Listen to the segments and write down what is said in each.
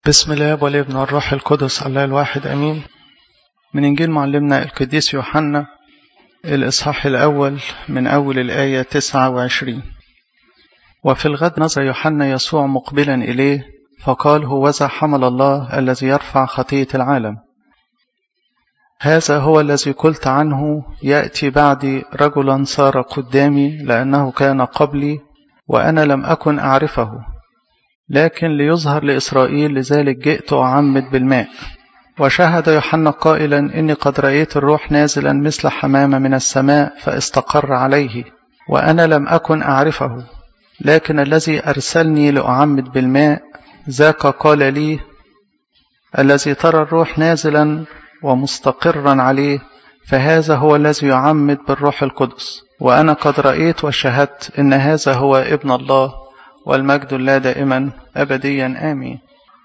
بسم الله والابن والروح القدس الله الواحد امين من انجيل معلمنا القديس يوحنا الاصحاح الاول من اول الايه 29 وفي الغد نظر يوحنا يسوع مقبلا اليه فقال هوذا حمل الله الذي يرفع خطيه العالم هذا هو الذي قلت عنه ياتي بعدي رجلا صار قدامي لانه كان قبلي وانا لم اكن اعرفه لكن ليظهر لإسرائيل لذلك جئت أعمد بالماء وشهد يوحنا قائلا إني قد رأيت الروح نازلا مثل حمامة من السماء فاستقر عليه وأنا لم أكن أعرفه لكن الذي أرسلني لأعمد بالماء ذاك قال لي الذي ترى الروح نازلا ومستقرا عليه فهذا هو الذي يعمد بالروح القدس وأنا قد رأيت وشهدت إن هذا هو ابن الله والمجد الله دائما أبديا آمين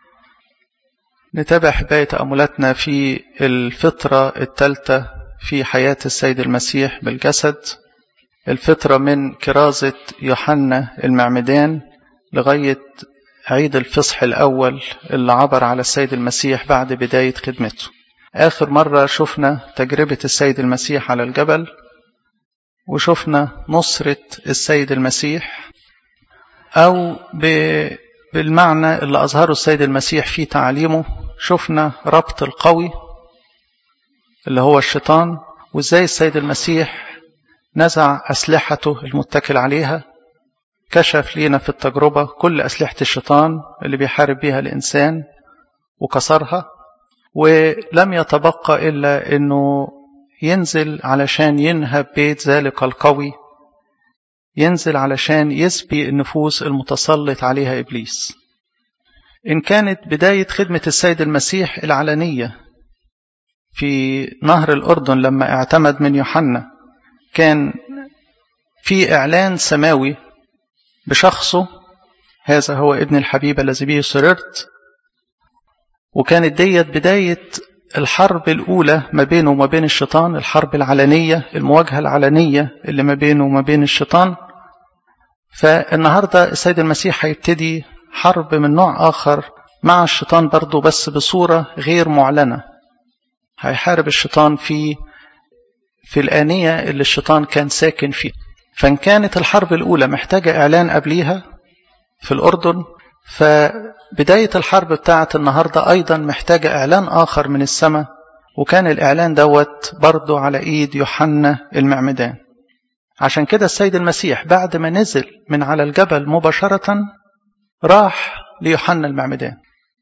نتابع حباية تأملاتنا في الفترة الثالثة في حياة السيد المسيح بالجسد الفترة من كرازة يوحنا المعمدان لغاية عيد الفصح الأول اللي عبر على السيد المسيح بعد بداية خدمته آخر مرة شفنا تجربة السيد المسيح على الجبل وشفنا نصرة السيد المسيح أو بالمعنى اللي أظهره السيد المسيح في تعليمه شفنا ربط القوي اللي هو الشيطان وإزاي السيد المسيح نزع أسلحته المتكل عليها كشف لينا في التجربة كل أسلحة الشيطان اللي بيحارب بيها الإنسان وكسرها ولم يتبقى إلا أنه ينزل علشان ينهب بيت ذلك القوي ينزل علشان يسبي النفوس المتسلط عليها إبليس إن كانت بداية خدمة السيد المسيح العلنية في نهر الأردن لما اعتمد من يوحنا كان في إعلان سماوي بشخصه هذا هو ابن الحبيب الذي به سررت وكانت ديت بداية الحرب الأولى ما بينه وما بين الشيطان الحرب العلنية المواجهة العلنية اللي ما بينه وما بين الشيطان فالنهاردة السيد المسيح هيبتدي حرب من نوع آخر مع الشيطان برضه بس بصورة غير معلنة هيحارب الشيطان في في الآنية اللي الشيطان كان ساكن فيها فإن كانت الحرب الأولى محتاجة إعلان قبليها في الأردن فبداية الحرب بتاعة النهاردة أيضا محتاجة إعلان آخر من السماء وكان الإعلان دوت برضه على إيد يوحنا المعمدان عشان كده السيد المسيح بعد ما نزل من على الجبل مباشرة راح ليوحنا المعمدان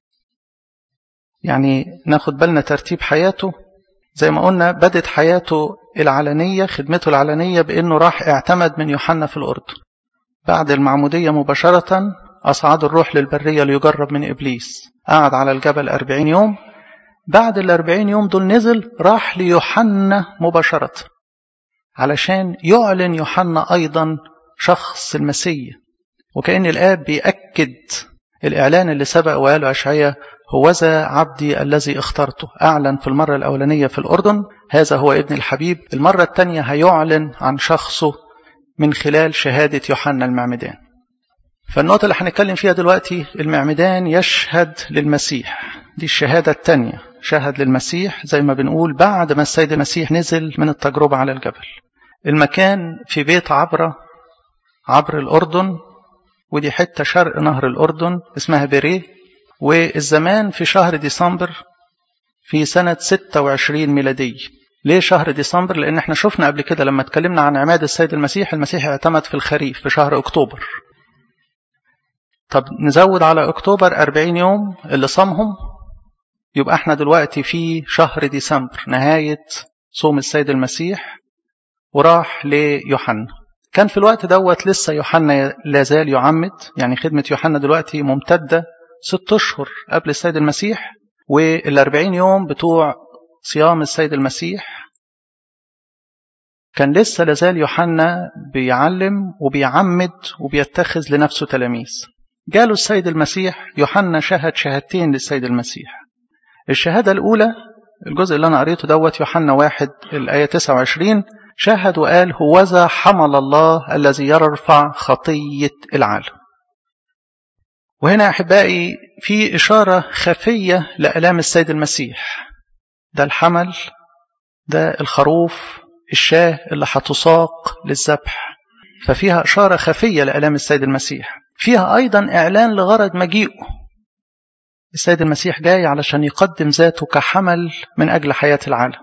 يعني ناخد بالنا ترتيب حياته زي ما قلنا بدت حياته العلنية خدمته العلنية بأنه راح اعتمد من يوحنا في الأردن بعد المعمودية مباشرة أصعد الروح للبرية ليجرب من إبليس قعد على الجبل أربعين يوم بعد الأربعين يوم دول نزل راح ليوحنا مباشرة علشان يعلن يوحنا أيضا شخص المسيح وكأن الآب بيأكد الإعلان اللي سبق وقاله أشعية هوذا عبدي الذي اخترته أعلن في المرة الأولانية في الأردن هذا هو ابن الحبيب المرة الثانية هيعلن عن شخصه من خلال شهادة يوحنا المعمدان فالنقطة اللي هنتكلم فيها دلوقتي المعمدان يشهد للمسيح دي الشهادة الثانية شهد للمسيح زي ما بنقول بعد ما السيد المسيح نزل من التجربة على الجبل المكان في بيت عبرة عبر الأردن ودي حتة شرق نهر الأردن اسمها بيريه والزمان في شهر ديسمبر في سنة 26 ميلادية ليه شهر ديسمبر؟ لأن احنا شفنا قبل كده لما اتكلمنا عن عماد السيد المسيح المسيح اعتمد في الخريف في شهر أكتوبر طب نزود على أكتوبر 40 يوم اللي صامهم يبقى احنا دلوقتي في شهر ديسمبر نهاية صوم السيد المسيح وراح ليوحنا كان في الوقت دوت لسه يوحنا لازال يعمد يعني خدمة يوحنا دلوقتي ممتدة ست أشهر قبل السيد المسيح والأربعين يوم بتوع صيام السيد المسيح كان لسه لازال يوحنا بيعلم وبيعمد وبيتخذ لنفسه تلاميذ جاله السيد المسيح يوحنا شهد شهادتين للسيد المسيح الشهادة الأولى الجزء اللي أنا قريته دوت يوحنا واحد الآية 29 شهد وقال هوذا حمل الله الذي يرفع خطية العالم وهنا أحبائي في إشارة خفية لألام السيد المسيح ده الحمل ده الخروف الشاه اللي هتساق للذبح ففيها إشارة خفية لألام السيد المسيح فيها أيضا إعلان لغرض مجيئه السيد المسيح جاي علشان يقدم ذاته كحمل من أجل حياة العالم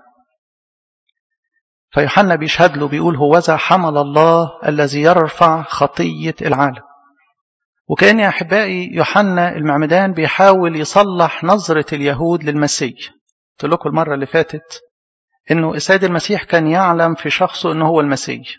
فيوحنا بيشهد له بيقول هوذا حمل الله الذي يرفع خطية العالم وكأن يا أحبائي يوحنا المعمدان بيحاول يصلح نظرة اليهود للمسيح قلت لكم المرة اللي فاتت إنه السيد المسيح كان يعلم في شخصه إنه هو المسيح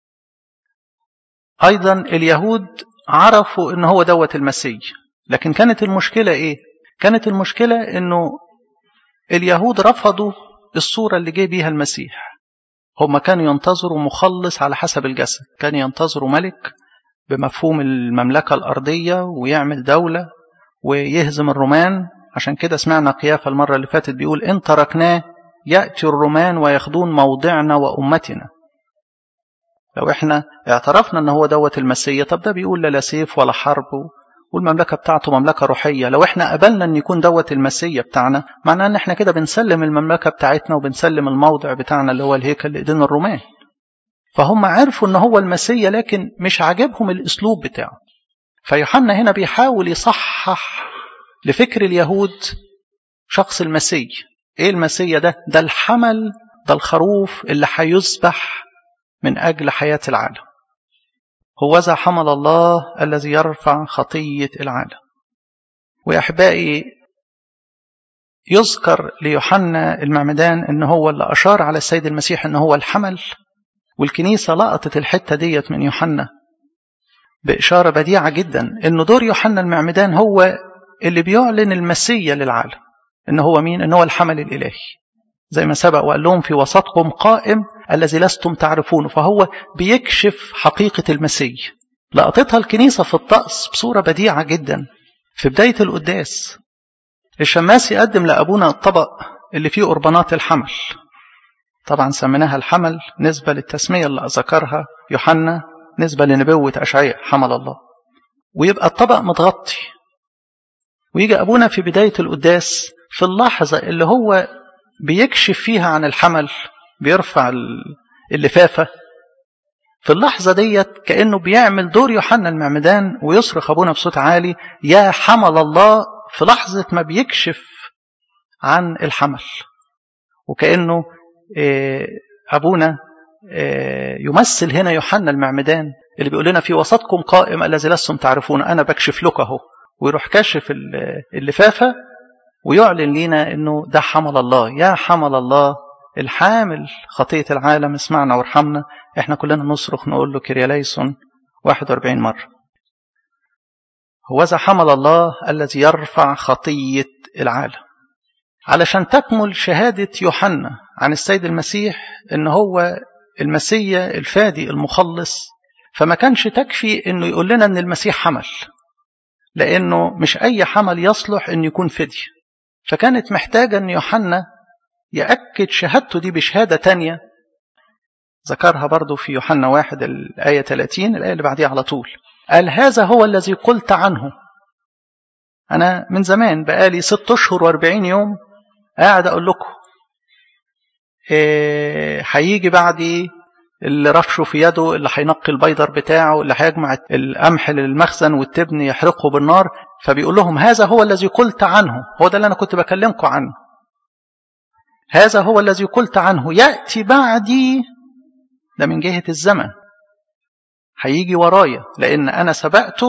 أيضا اليهود عرفوا إنه هو دوت المسيح لكن كانت المشكلة إيه؟ كانت المشكلة إنه اليهود رفضوا الصورة اللي جه بيها المسيح هم كانوا ينتظروا مخلص على حسب الجسد كانوا ينتظروا ملك بمفهوم المملكة الأرضية ويعمل دولة ويهزم الرومان عشان كده سمعنا قيافة المرة اللي فاتت بيقول إن تركناه يأتي الرومان وياخدون موضعنا وأمتنا لو احنا اعترفنا ان هو دوت المسيح طب ده بيقول لا سيف ولا حرب والمملكة بتاعته مملكة روحية لو احنا قبلنا ان يكون دوت المسيح بتاعنا معناه ان احنا كده بنسلم المملكة بتاعتنا وبنسلم الموضع بتاعنا اللي هو الهيكل لإيدين الرومان فهم عرفوا ان هو المسيح لكن مش عاجبهم الاسلوب بتاعه فيوحنا هنا بيحاول يصحح لفكر اليهود شخص المسيح ايه المسيح ده ده الحمل ده الخروف اللي هيذبح من اجل حياه العالم هوذا حمل الله الذي يرفع خطيه العالم ويا احبائي يذكر ليوحنا المعمدان ان هو اللي اشار على السيد المسيح ان هو الحمل والكنيسه لقطت الحته ديت من يوحنا باشاره بديعه جدا ان دور يوحنا المعمدان هو اللي بيعلن المسيا للعالم ان هو مين ان هو الحمل الالهي زي ما سبق وقال لهم في وسطكم قائم الذي لستم تعرفونه فهو بيكشف حقيقه المسيح لقطتها الكنيسه في الطقس بصوره بديعه جدا في بدايه القداس الشماس يقدم لابونا الطبق اللي فيه قربانات الحمل طبعا سميناها الحمل نسبه للتسميه اللي ذكرها يوحنا نسبه لنبوه اشعياء حمل الله ويبقى الطبق متغطي ويجي أبونا في بداية القداس في اللحظة اللي هو بيكشف فيها عن الحمل بيرفع اللفافة في اللحظة ديت كأنه بيعمل دور يوحنا المعمدان ويصرخ أبونا بصوت عالي يا حمل الله في لحظة ما بيكشف عن الحمل وكأنه أبونا يمثل هنا يوحنا المعمدان اللي بيقول لنا في وسطكم قائم الذي لستم تعرفون أنا بكشف لك أهو ويروح كاشف اللفافة ويعلن لنا انه ده حمل الله يا حمل الله الحامل خطية العالم اسمعنا وارحمنا احنا كلنا نصرخ نقول له كرياليسون 41 مرة هوذا حمل الله الذي يرفع خطية العالم علشان تكمل شهادة يوحنا عن السيد المسيح ان هو المسيا الفادي المخلص فما كانش تكفي انه يقول لنا ان المسيح حمل لأنه مش أي حمل يصلح أن يكون فدية فكانت محتاجة أن يوحنا يأكد شهادته دي بشهادة تانية ذكرها برضو في يوحنا واحد الآية 30 الآية اللي بعديها على طول قال هذا هو الذي قلت عنه أنا من زمان بقالي ست أشهر واربعين يوم قاعد أقول لكم هيجي إيه بعدي اللي رفشه في يده اللي هينقي البيضر بتاعه اللي هيجمع القمح للمخزن والتبن يحرقه بالنار فبيقول لهم هذا هو الذي قلت عنه هو ده اللي أنا كنت بكلمكم عنه هذا هو الذي قلت عنه يأتي بعدي ده من جهة الزمن هيجي ورايا لأن أنا سبقته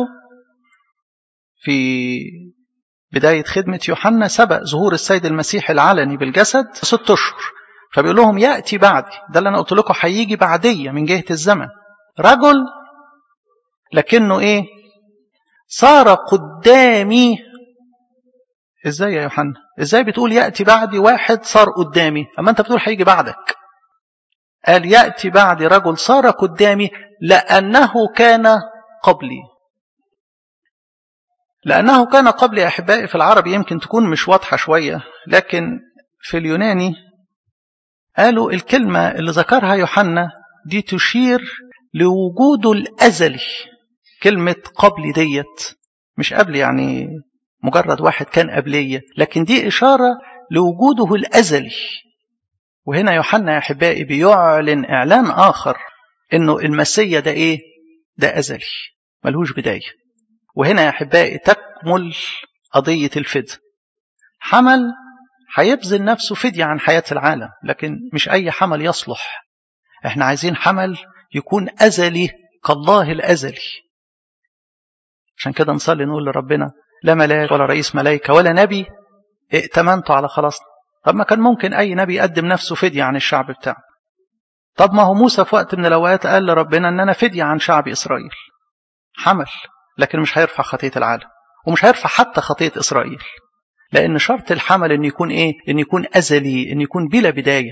في بداية خدمة يوحنا سبق ظهور السيد المسيح العلني بالجسد ست أشهر فبيقول لهم يأتي بعدي ده اللي أنا قلت لكم هيجي بعدية من جهة الزمن رجل لكنه إيه صار قدامي إزاي يا يوحنا إزاي بتقول يأتي بعدي واحد صار قدامي أما أنت بتقول هيجي بعدك قال يأتي بعدي رجل صار قدامي لأنه كان قبلي لأنه كان قبلي أحبائي في العربي يمكن تكون مش واضحة شوية لكن في اليوناني قالوا الكلمة اللي ذكرها يوحنا دي تشير لوجوده الأزلي كلمة قبل ديت مش قبل يعني مجرد واحد كان قبلية لكن دي إشارة لوجوده الأزلي وهنا يوحنا يا أحبائي بيعلن إعلان آخر إنه المسيا ده إيه؟ ده أزلي ملهوش بداية وهنا يا أحبائي تكمل قضية الفدء حمل هيبذل نفسه فدية عن حياة العالم لكن مش أي حمل يصلح احنا عايزين حمل يكون أزلي كالله الأزلي عشان كده نصلي نقول لربنا لا ملاك ولا رئيس ملائكة ولا نبي ائتمنتوا على خلاصنا طب ما كان ممكن أي نبي يقدم نفسه فدية عن الشعب بتاعه طب ما هو موسى في وقت من الأوقات قال لربنا أن أنا فدية عن شعب إسرائيل حمل لكن مش هيرفع خطية العالم ومش هيرفع حتى خطية إسرائيل لأن شرط الحمل أن يكون إيه؟ أن يكون أزلي أن يكون بلا بداية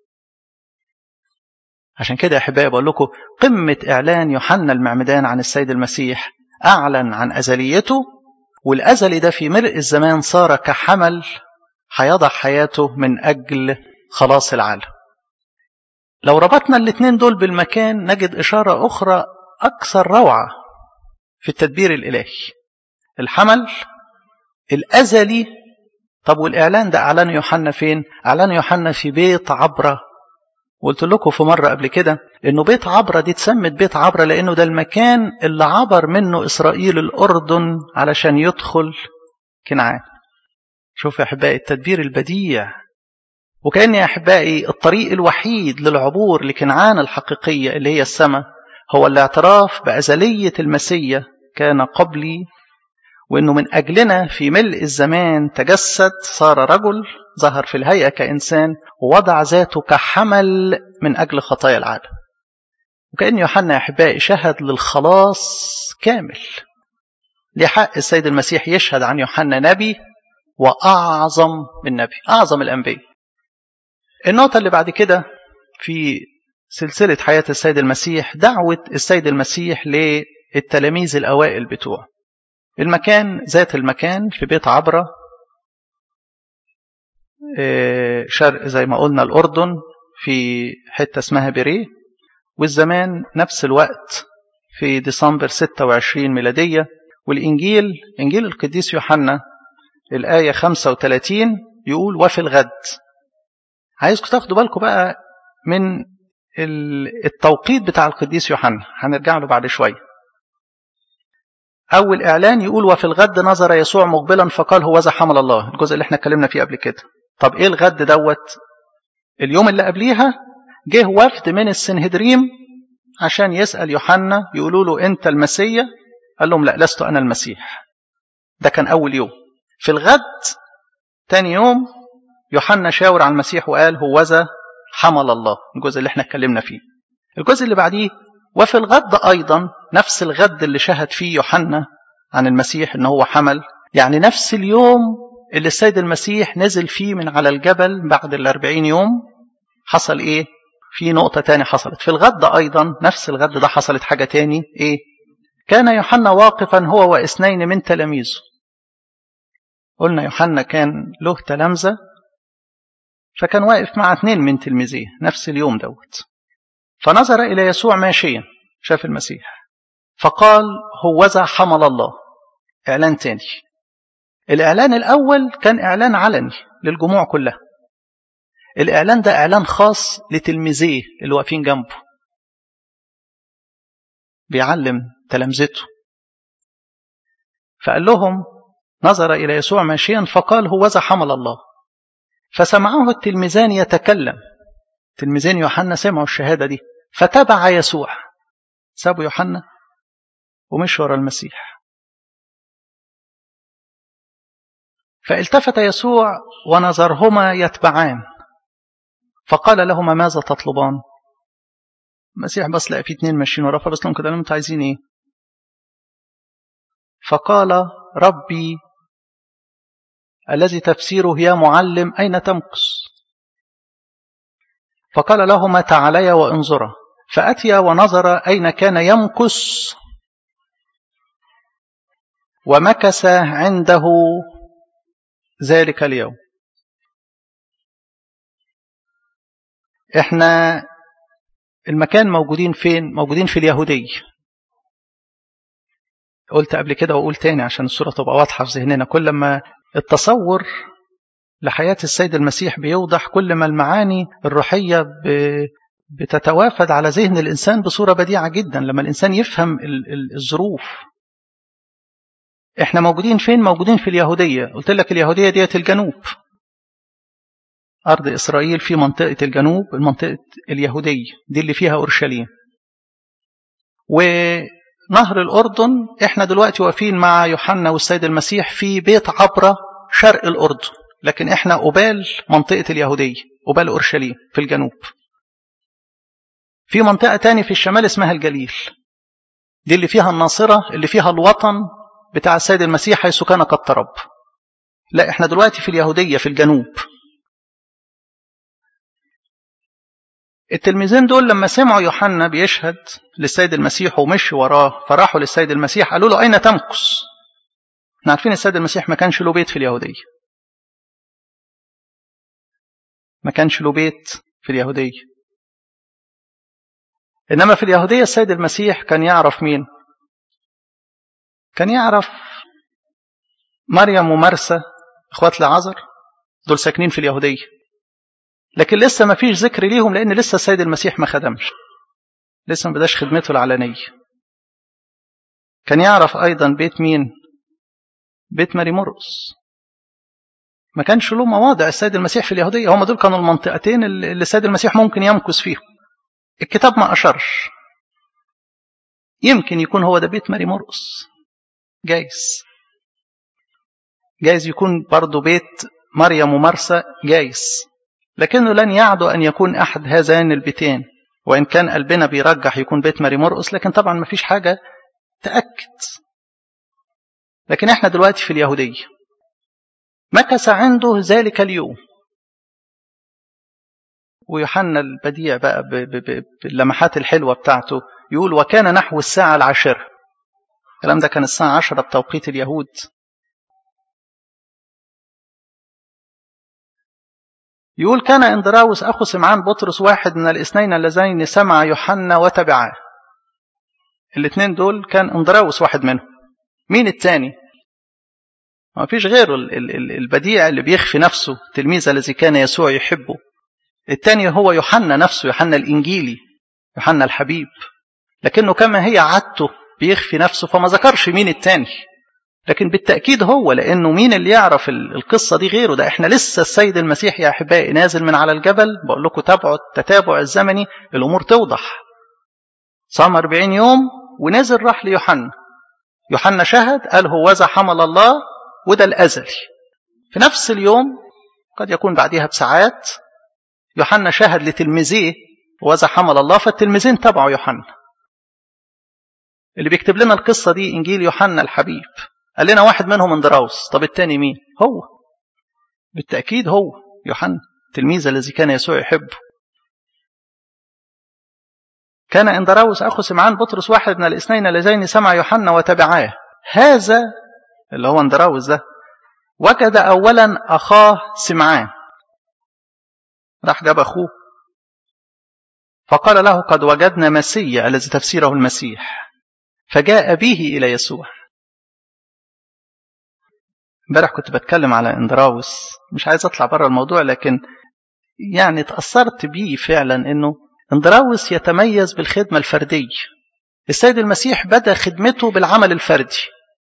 عشان كده يا أحبائي بقول لكم قمة إعلان يوحنا المعمدان عن السيد المسيح أعلن عن أزليته والأزلي ده في ملء الزمان صار كحمل هيضع حياته من أجل خلاص العالم لو ربطنا الاثنين دول بالمكان نجد إشارة أخرى أكثر روعة في التدبير الإلهي الحمل الأزلي طب والإعلان ده أعلن يوحنا فين؟ أعلن يوحنا في بيت عبرة قلت لكم في مرة قبل كده إنه بيت عبرة دي اتسمت بيت عبرة لأنه ده المكان اللي عبر منه إسرائيل الأردن علشان يدخل كنعان شوف يا أحبائي التدبير البديع وكأن يا أحبائي الطريق الوحيد للعبور لكنعان الحقيقية اللي هي السماء هو الاعتراف بأزلية المسيا كان قبلي وأنه من أجلنا في ملء الزمان تجسد صار رجل ظهر في الهيئة كإنسان ووضع ذاته كحمل من أجل خطايا العالم وكأن يوحنا يا أحبائي شهد للخلاص كامل لحق السيد المسيح يشهد عن يوحنا نبي وأعظم من نبي أعظم الأنبياء النقطة اللي بعد كده في سلسلة حياة السيد المسيح دعوة السيد المسيح للتلاميذ الأوائل بتوعه المكان ذات المكان في بيت عبرة شرق زي ما قلنا الأردن في حتة اسمها بريه والزمان نفس الوقت في ديسمبر 26 ميلادية والإنجيل إنجيل القديس يوحنا الآية 35 يقول وفي الغد عايزكم تاخدوا بالكم بقى من التوقيت بتاع القديس يوحنا هنرجع له بعد شوية أول إعلان يقول وفي الغد نظر يسوع مقبلا فقال هو ذا حمل الله الجزء اللي احنا اتكلمنا فيه قبل كده طب ايه الغد دوت اليوم اللي قبليها جه وفد من السنهدريم عشان يسأل يوحنا يقولوا له انت المسيا قال لهم لا لست انا المسيح ده كان اول يوم في الغد تاني يوم يوحنا شاور على المسيح وقال هو ذا حمل الله الجزء اللي احنا اتكلمنا فيه الجزء اللي بعديه وفي الغد ايضا نفس الغد اللي شهد فيه يوحنا عن المسيح ان هو حمل يعني نفس اليوم اللي السيد المسيح نزل فيه من على الجبل بعد الأربعين يوم حصل إيه؟ في نقطة تاني حصلت في الغد أيضا نفس الغد ده حصلت حاجة تاني إيه؟ كان يوحنا واقفا هو واثنين من تلاميذه قلنا يوحنا كان له تلامذة فكان واقف مع اثنين من تلميذيه نفس اليوم دوت فنظر إلى يسوع ماشيا شاف المسيح فقال هوذا حمل الله إعلان تاني الإعلان الأول كان إعلان علني للجموع كلها الإعلان ده إعلان خاص لتلميذيه اللي واقفين جنبه بيعلم تلامذته فقال لهم نظر إلى يسوع ماشيا فقال هو ذا حمل الله فسمعه التلميذان يتكلم تلميذين يوحنا سمعوا الشهادة دي فتبع يسوع سابوا يوحنا ومشي ورا المسيح فالتفت يسوع ونظرهما يتبعان فقال لهما ماذا تطلبان المسيح بس لقى في اتنين ماشيين وراه فبس لهم كده قال انتوا عايزين ايه فقال ربي الذي تفسيره يا معلم أين تمكث فقال لهما تعاليا وانظرا فأتيا ونظر أين كان يمكث ومكث عنده ذلك اليوم احنا المكان موجودين فين موجودين في اليهودية قلت قبل كده وأقول تاني عشان الصورة تبقى واضحة في ذهننا كل ما التصور لحياة السيد المسيح بيوضح كل ما المعاني الروحية بتتوافد على ذهن الإنسان بصورة بديعة جدا لما الإنسان يفهم الظروف احنا موجودين فين موجودين في اليهودية قلت لك اليهودية ديت الجنوب أرض إسرائيل في منطقة الجنوب المنطقة اليهودية دي اللي فيها أورشليم ونهر الأردن احنا دلوقتي واقفين مع يوحنا والسيد المسيح في بيت عبرة شرق الأردن لكن احنا قبال منطقة اليهودية قبال أورشليم في الجنوب في منطقة تاني في الشمال اسمها الجليل دي اللي فيها الناصرة اللي فيها الوطن بتاع السيد المسيح حيث كان قد ترب لا احنا دلوقتي في اليهودية في الجنوب التلميذين دول لما سمعوا يوحنا بيشهد للسيد المسيح ومشي وراه فراحوا للسيد المسيح قالوا له أين تمكث؟ احنا عارفين السيد المسيح ما كانش له بيت في اليهودية ما كانش له بيت في اليهودية إنما في اليهودية السيد المسيح كان يعرف مين كان يعرف مريم ومرسى اخوات لعازر دول ساكنين في اليهودية لكن لسه ما فيش ذكر ليهم لأن لسه السيد المسيح ما خدمش لسه ما بداش خدمته العلنية كان يعرف أيضا بيت مين بيت ماري مرقس ما كانش له مواضع السيد المسيح في اليهودية هم دول كانوا المنطقتين اللي السيد المسيح ممكن يمكث فيهم الكتاب ما أشرش يمكن يكون هو ده بيت ماري مرقس جايز جايز يكون برضه بيت مريم ومرسى جايز لكنه لن يعدو أن يكون أحد هذين البيتين وإن كان قلبنا بيرجح يكون بيت ماري مرقس لكن طبعا ما فيش حاجة تأكد لكن احنا دلوقتي في اليهودية مكث عنده ذلك اليوم ويوحنا البديع بقى باللمحات الحلوة بتاعته يقول وكان نحو الساعة العاشرة الكلام ده كان الساعة عشرة بتوقيت اليهود يقول كان اندراوس أخو سمعان بطرس واحد من الاثنين اللذين سمع يوحنا وتبعاه الاثنين دول كان اندراوس واحد منهم مين الثاني ما فيش غيره البديع اللي بيخفي نفسه تلميذ الذي كان يسوع يحبه الثاني هو يوحنا نفسه يوحنا الإنجيلي يوحنا الحبيب لكنه كما هي عادته بيخفي نفسه فما ذكرش مين الثاني لكن بالتأكيد هو لأنه مين اللي يعرف القصة دي غيره ده احنا لسه السيد المسيح يا أحبائي نازل من على الجبل بقول لكم تابعوا التتابع الزمني الأمور توضح صام 40 يوم ونزل راح ليوحنا يوحنا شهد قال هوذا حمل الله وده الأزلي في نفس اليوم قد يكون بعدها بساعات يوحنا شهد لتلميذيه وذا حمل الله فالتلميذين تبعوا يوحنا اللي بيكتب لنا القصة دي إنجيل يوحنا الحبيب قال لنا واحد منهم اندراوس طب التاني مين هو بالتأكيد هو يوحنا التلميذ الذي كان يسوع يحبه كان اندراوس أخو سمعان بطرس واحد من الاثنين اللذين سمع يوحنا وتبعاه هذا اللي هو اندراوس ده وجد أولا أخاه سمعان راح جاب أخوه فقال له قد وجدنا مسيا الذي تفسيره المسيح فجاء به إلى يسوع امبارح كنت بتكلم على اندراوس مش عايز اطلع بره الموضوع لكن يعني تأثرت بيه فعلا انه اندراوس يتميز بالخدمة الفردية السيد المسيح بدأ خدمته بالعمل الفردي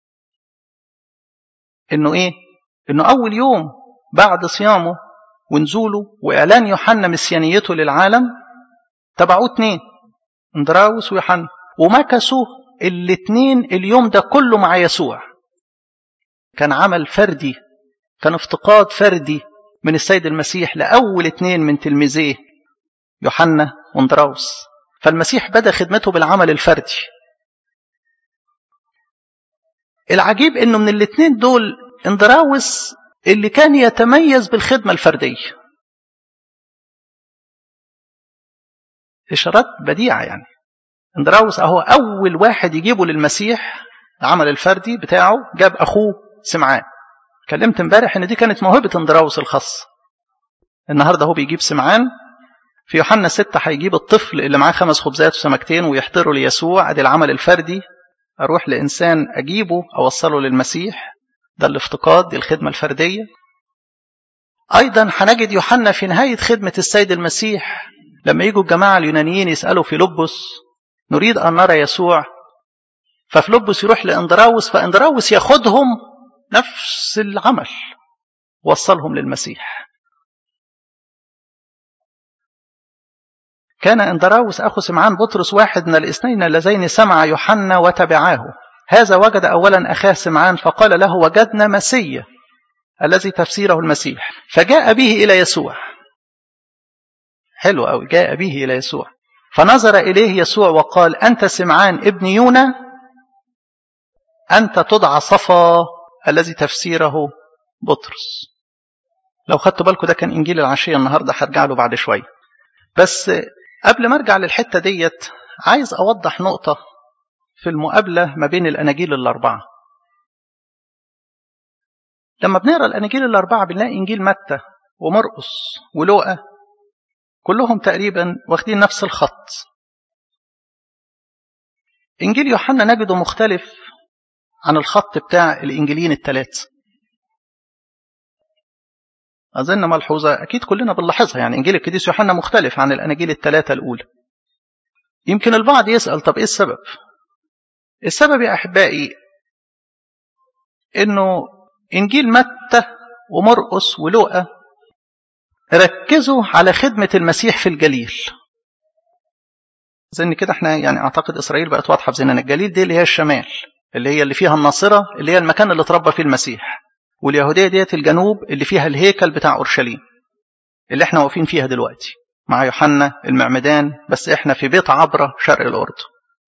انه ايه انه اول يوم بعد صيامه ونزوله واعلان يوحنا مسيانيته للعالم تبعوه اتنين اندراوس ويوحنا ومكثوا الاتنين اليوم ده كله مع يسوع كان عمل فردي كان افتقاد فردي من السيد المسيح لأول اتنين من تلميذيه يوحنا واندراوس فالمسيح بدأ خدمته بالعمل الفردي العجيب انه من الاتنين دول اندراوس اللي كان يتميز بالخدمة الفردية إشارات بديعة يعني اندراوس أهو أول واحد يجيبه للمسيح العمل الفردي بتاعه جاب أخوه سمعان كلمت امبارح ان دي كانت موهبة اندراوس الخاصة النهاردة هو بيجيب سمعان في يوحنا ستة هيجيب الطفل اللي معاه خمس خبزات وسمكتين ويحضره ليسوع ادي العمل الفردي أروح لإنسان أجيبه أوصله للمسيح ده الافتقاد دي الخدمة الفردية أيضا هنجد يوحنا في نهاية خدمة السيد المسيح لما يجوا الجماعة اليونانيين يسألوا فيلبس نريد أن نرى يسوع ففلبس يروح لإندراوس فإندراوس ياخدهم نفس العمل وصلهم للمسيح كان اندراوس أخو سمعان بطرس واحد من الاثنين اللذين سمع يوحنا وتبعاه هذا وجد أولا أخاه سمعان فقال له وجدنا مسيا الذي تفسيره المسيح فجاء به إلى يسوع حلو أوي جاء به إلى يسوع فنظر إليه يسوع وقال أنت سمعان ابن يونا أنت تدعى صفا الذي تفسيره بطرس لو خدتوا بالكم ده كان إنجيل العشية النهاردة هرجع له بعد شوية بس قبل ما ارجع للحته ديت عايز اوضح نقطه في المقابله ما بين الاناجيل الاربعه لما بنقرا الاناجيل الاربعه بنلاقي انجيل متى ومرقس ولوقا كلهم تقريبا واخدين نفس الخط انجيل يوحنا نجده مختلف عن الخط بتاع الانجيلين الثلاثه أظن ملحوظة أكيد كلنا بنلاحظها يعني إنجيل القديس يوحنا مختلف عن الأناجيل الثلاثة الأولى يمكن البعض يسأل طب إيه السبب السبب يا أحبائي إنه إنجيل متى ومرقس ولوقا ركزوا على خدمة المسيح في الجليل زي كده احنا يعني اعتقد اسرائيل بقت واضحه في ذهننا الجليل دي اللي هي الشمال اللي هي اللي فيها الناصره اللي هي المكان اللي اتربى فيه المسيح واليهودية ديت الجنوب اللي فيها الهيكل بتاع أورشليم اللي احنا واقفين فيها دلوقتي مع يوحنا المعمدان بس احنا في بيت عبرة شرق الأردن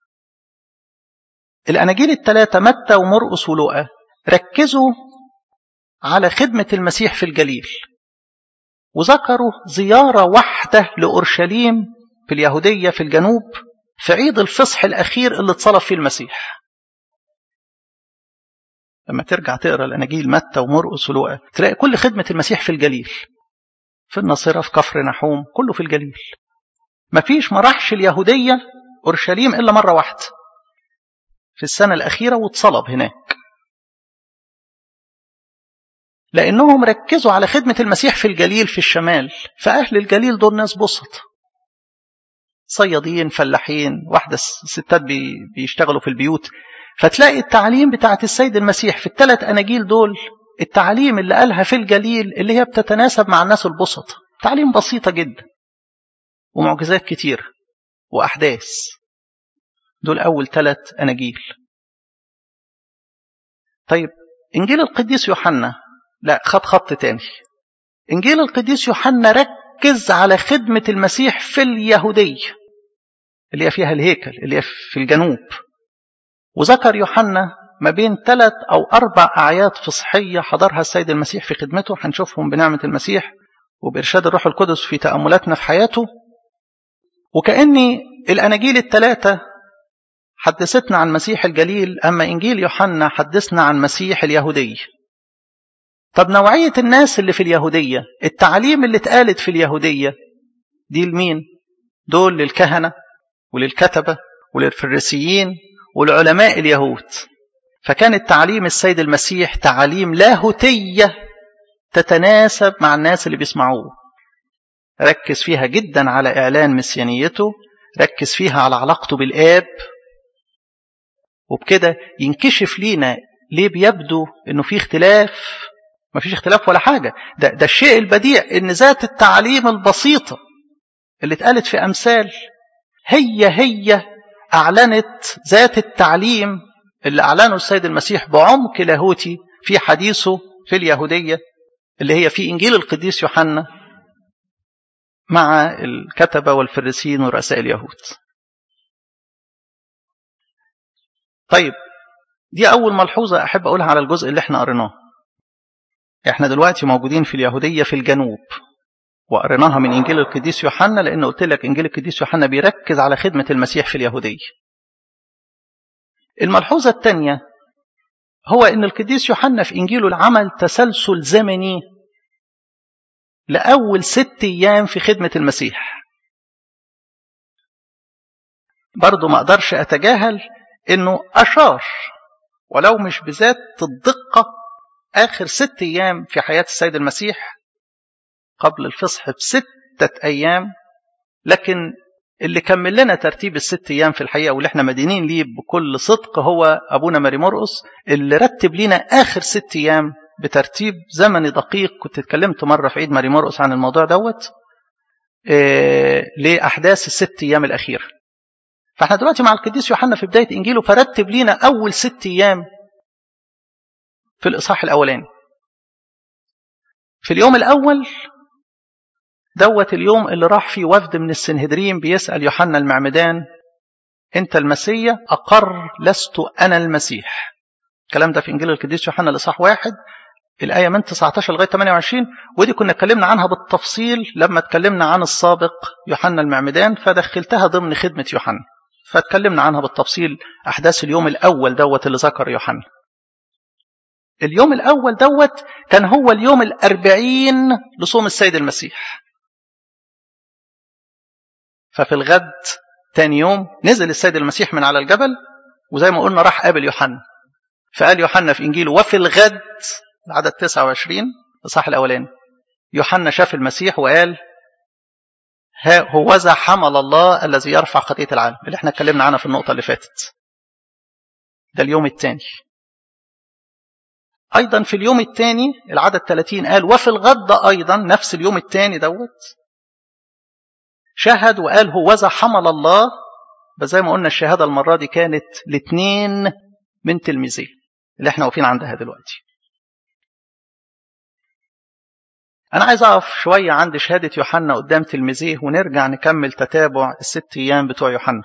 الأناجيل الثلاثة متى ومرقس ولوقا ركزوا على خدمة المسيح في الجليل وذكروا زيارة واحدة لأورشليم في اليهودية في الجنوب في عيد الفصح الأخير اللي اتصلب فيه المسيح لما ترجع تقرا الاناجيل متى ومرقس ولوقا تلاقي كل خدمه المسيح في الجليل في الناصره في كفر نحوم كله في الجليل مفيش ما راحش اليهوديه اورشليم الا مره واحده في السنه الاخيره واتصلب هناك لانهم ركزوا على خدمه المسيح في الجليل في الشمال فاهل الجليل دول ناس بسط صيادين فلاحين واحده ستات بيشتغلوا في البيوت فتلاقي التعليم بتاعت السيد المسيح في الثلاث أناجيل دول التعليم اللي قالها في الجليل اللي هي بتتناسب مع الناس البسط تعليم بسيطة جدا ومعجزات كتير وأحداث دول أول ثلاث أناجيل طيب إنجيل القديس يوحنا لا خد خط تاني إنجيل القديس يوحنا ركز على خدمة المسيح في اليهودية اللي هي فيها الهيكل اللي هي في الجنوب وذكر يوحنا ما بين ثلاث أو أربع أعياد فصحية حضرها السيد المسيح في خدمته هنشوفهم بنعمة المسيح وبإرشاد الروح القدس في تأملاتنا في حياته وكأني الأناجيل الثلاثة حدثتنا عن مسيح الجليل أما إنجيل يوحنا حدثنا عن مسيح اليهودية طب نوعية الناس اللي في اليهودية التعليم اللي اتقالت في اليهودية دي لمين دول للكهنة وللكتبة وللفريسيين والعلماء اليهود فكان التعليم السيد المسيح تعليم لاهوتية تتناسب مع الناس اللي بيسمعوه ركز فيها جدا على إعلان مسيانيته ركز فيها على علاقته بالآب وبكده ينكشف لينا ليه بيبدو انه في اختلاف ما فيش اختلاف ولا حاجة ده, ده الشيء البديع ان ذات التعليم البسيطة اللي اتقالت في أمثال هي هي أعلنت ذات التعليم اللي أعلنه السيد المسيح بعمق لاهوتي في حديثه في اليهودية اللي هي في إنجيل القديس يوحنا مع الكتبة والفريسيين ورؤساء اليهود طيب دي أول ملحوظة أحب أقولها على الجزء اللي احنا قريناه احنا دلوقتي موجودين في اليهودية في الجنوب وقريناها من إنجيل القديس يوحنا لأن قلت لك إنجيل القديس يوحنا بيركز على خدمة المسيح في اليهودية الملحوظة الثانية هو أن القديس يوحنا في إنجيله العمل تسلسل زمني لأول ست أيام في خدمة المسيح برضو ما أقدرش أتجاهل انه اشار ولو مش بذات الدقة اخر ست ايام في حياة السيد المسيح قبل الفصح بستة ايام لكن اللي كمل لنا ترتيب الست ايام في الحقيقه واللي احنا مدينين ليه بكل صدق هو ابونا ماري مرقس اللي رتب لنا اخر ست ايام بترتيب زمني دقيق كنت اتكلمت مره في عيد ماري مرقس عن الموضوع دوت إيه لاحداث الست ايام الاخيره فاحنا دلوقتي مع القديس يوحنا في بدايه انجيله فرتب لنا اول ست ايام في الاصحاح الاولاني في اليوم الاول دوت اليوم اللي راح فيه وفد من السنهدرين بيسأل يوحنا المعمدان أنت المسيح أقر لست أنا المسيح الكلام ده في إنجيل القديس يوحنا الإصحاح واحد الآية من 19 لغاية 28 ودي كنا اتكلمنا عنها بالتفصيل لما اتكلمنا عن السابق يوحنا المعمدان فدخلتها ضمن خدمة يوحنا فاتكلمنا عنها بالتفصيل أحداث اليوم الأول دوت اللي ذكر يوحنا اليوم الأول دوت كان هو اليوم الأربعين لصوم السيد المسيح ففي الغد تاني يوم نزل السيد المسيح من على الجبل وزي ما قلنا راح قابل يوحنا فقال يوحنا في انجيله وفي الغد العدد 29 الاصحاح الاولاني يوحنا شاف المسيح وقال ها هوذا حمل الله الذي يرفع خطيه العالم اللي احنا اتكلمنا عنها في النقطه اللي فاتت ده اليوم الثاني ايضا في اليوم الثاني العدد 30 قال وفي الغد ايضا نفس اليوم الثاني دوت شهد وقال هوذا حمل الله بس زي ما قلنا الشهادة المرة دي كانت لاثنين من تلميذيه اللي احنا واقفين عندها دلوقتي أنا عايز أقف شوية عند شهادة يوحنا قدام تلميذيه ونرجع نكمل تتابع الست أيام بتوع يوحنا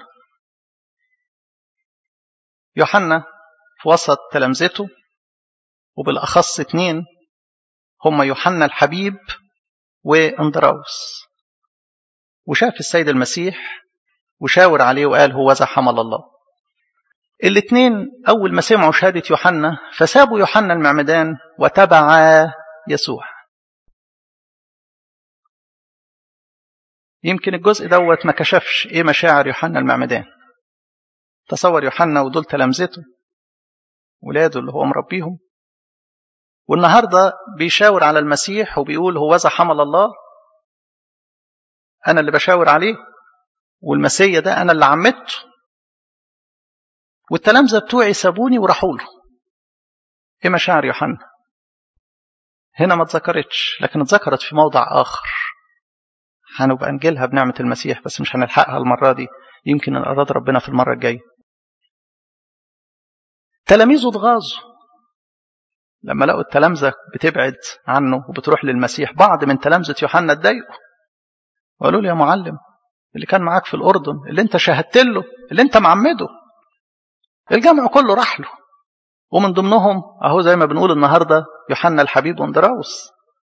يوحنا في وسط تلامذته وبالأخص اتنين هم يوحنا الحبيب واندراوس وشاف السيد المسيح وشاور عليه وقال هو ذا حمل الله الاثنين أول ما سمعوا شهادة يوحنا فسابوا يوحنا المعمدان وتبعا يسوع يمكن الجزء دوت ما كشفش ايه مشاعر يوحنا المعمدان تصور يوحنا ودول تلامذته ولاده اللي هو مربيهم والنهارده بيشاور على المسيح وبيقول هو ذا حمل الله أنا اللي بشاور عليه والمسيا ده أنا اللي عمدته والتلامذة بتوعي سابوني وراحوا له إيه مشاعر يوحنا؟ هنا ما اتذكرتش لكن اتذكرت في موضع آخر هنبقى نجيلها بنعمة المسيح بس مش هنلحقها المرة دي يمكن إن أراد ربنا في المرة الجاية تلاميذه اتغاظوا لما لقوا التلامذة بتبعد عنه وبتروح للمسيح بعض من تلامذة يوحنا اتضايقوا وقالوا له يا معلم اللي كان معاك في الأردن اللي انت شاهدت له اللي انت معمده الجمع كله راح له ومن ضمنهم اهو زي ما بنقول النهارده يوحنا الحبيب واندراوس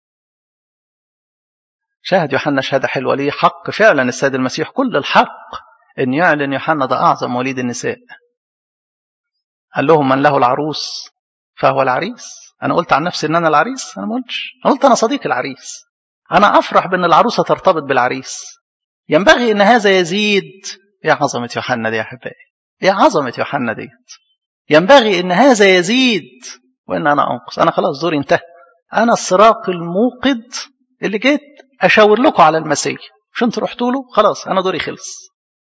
شاهد يوحنا شهاده حلوه ليه حق فعلا السيد المسيح كل الحق ان يعلن يوحنا ده اعظم وليد النساء قال لهم من له العروس فهو العريس انا قلت عن نفسي ان انا العريس انا ما قلتش انا قلت انا صديق العريس أنا أفرح بأن العروسة ترتبط بالعريس ينبغي أن هذا يزيد يا عظمة يوحنا دي يا أحبائي يا عظمة يوحنا ديت ينبغي أن هذا يزيد وأن أنا أنقص أنا خلاص دوري انتهى أنا الصراق الموقد اللي جيت أشاور لكم على المسيح مش انتوا رحتوا له خلاص أنا دوري خلص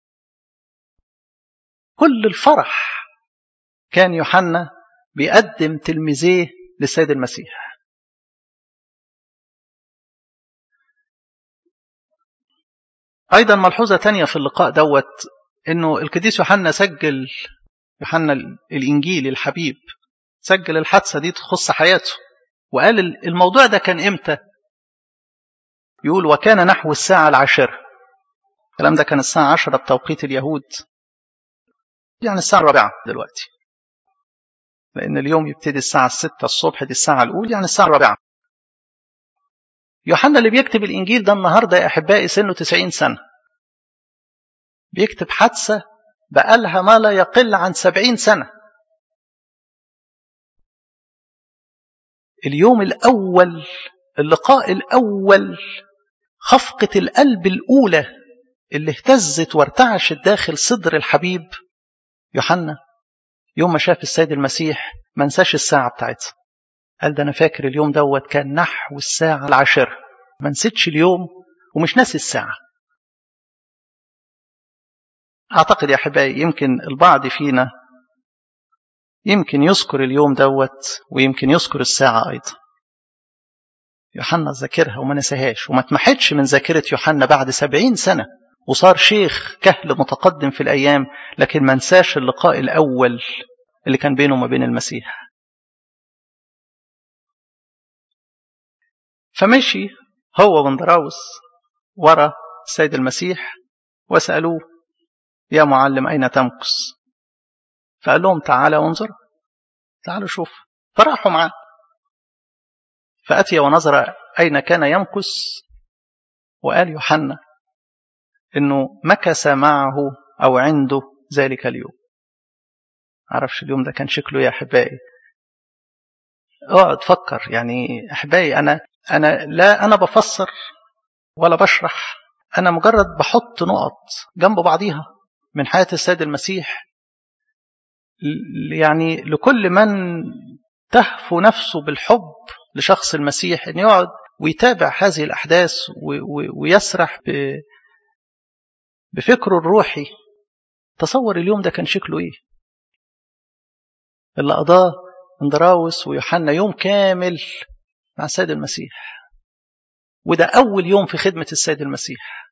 كل الفرح كان يوحنا بيقدم تلميذيه للسيد المسيح أيضا ملحوظة تانية في اللقاء دوت إنه القديس يوحنا سجل يوحنا الإنجيل الحبيب سجل الحادثة دي تخص حياته وقال الموضوع ده كان إمتى يقول وكان نحو الساعة العاشرة الكلام ده كان الساعة عشرة بتوقيت اليهود يعني الساعة الرابعة دلوقتي لأن اليوم يبتدي الساعة الستة الصبح دي الساعة الأولى يعني الساعة الرابعة يوحنا اللي بيكتب الإنجيل ده النهاردة يا أحبائي سنه 90 سنة بيكتب حادثة بقالها ما لا يقل عن 70 سنة اليوم الأول اللقاء الأول خفقة القلب الأولى اللي اهتزت وارتعشت داخل صدر الحبيب يوحنا يوم ما شاف السيد المسيح ما نساش الساعة بتاعتها قال ده أنا فاكر اليوم دوت كان نحو الساعة العاشرة ما نسيتش اليوم ومش ناسي الساعة أعتقد يا أحبائي يمكن البعض فينا يمكن يذكر اليوم دوت ويمكن يذكر الساعة أيضا يوحنا ذاكرها وما نساهاش وما اتمحتش من ذاكرة يوحنا بعد سبعين سنة وصار شيخ كهل متقدم في الأيام لكن ما نساش اللقاء الأول اللي كان بينه وما بين المسيح فمشي هو وندراوس ورا السيد المسيح وسألوه يا معلم أين تمكث فقال لهم تعالى وانظر تعالوا شوف فراحوا معاه فأتي ونظر أين كان يمكث وقال يوحنا إنه مكث معه أو عنده ذلك اليوم معرفش اليوم ده كان شكله يا أحبائي اقعد فكر يعني أحبائي أنا أنا لا أنا بفسر ولا بشرح أنا مجرد بحط نقط جنب بعضيها من حياة السيد المسيح يعني لكل من تهفو نفسه بالحب لشخص المسيح أن يقعد ويتابع هذه الأحداث ويسرح بفكره الروحي تصور اليوم ده كان شكله إيه اللي قضاه اندراوس ويوحنا يوم كامل مع السيد المسيح وده أول يوم في خدمة السيد المسيح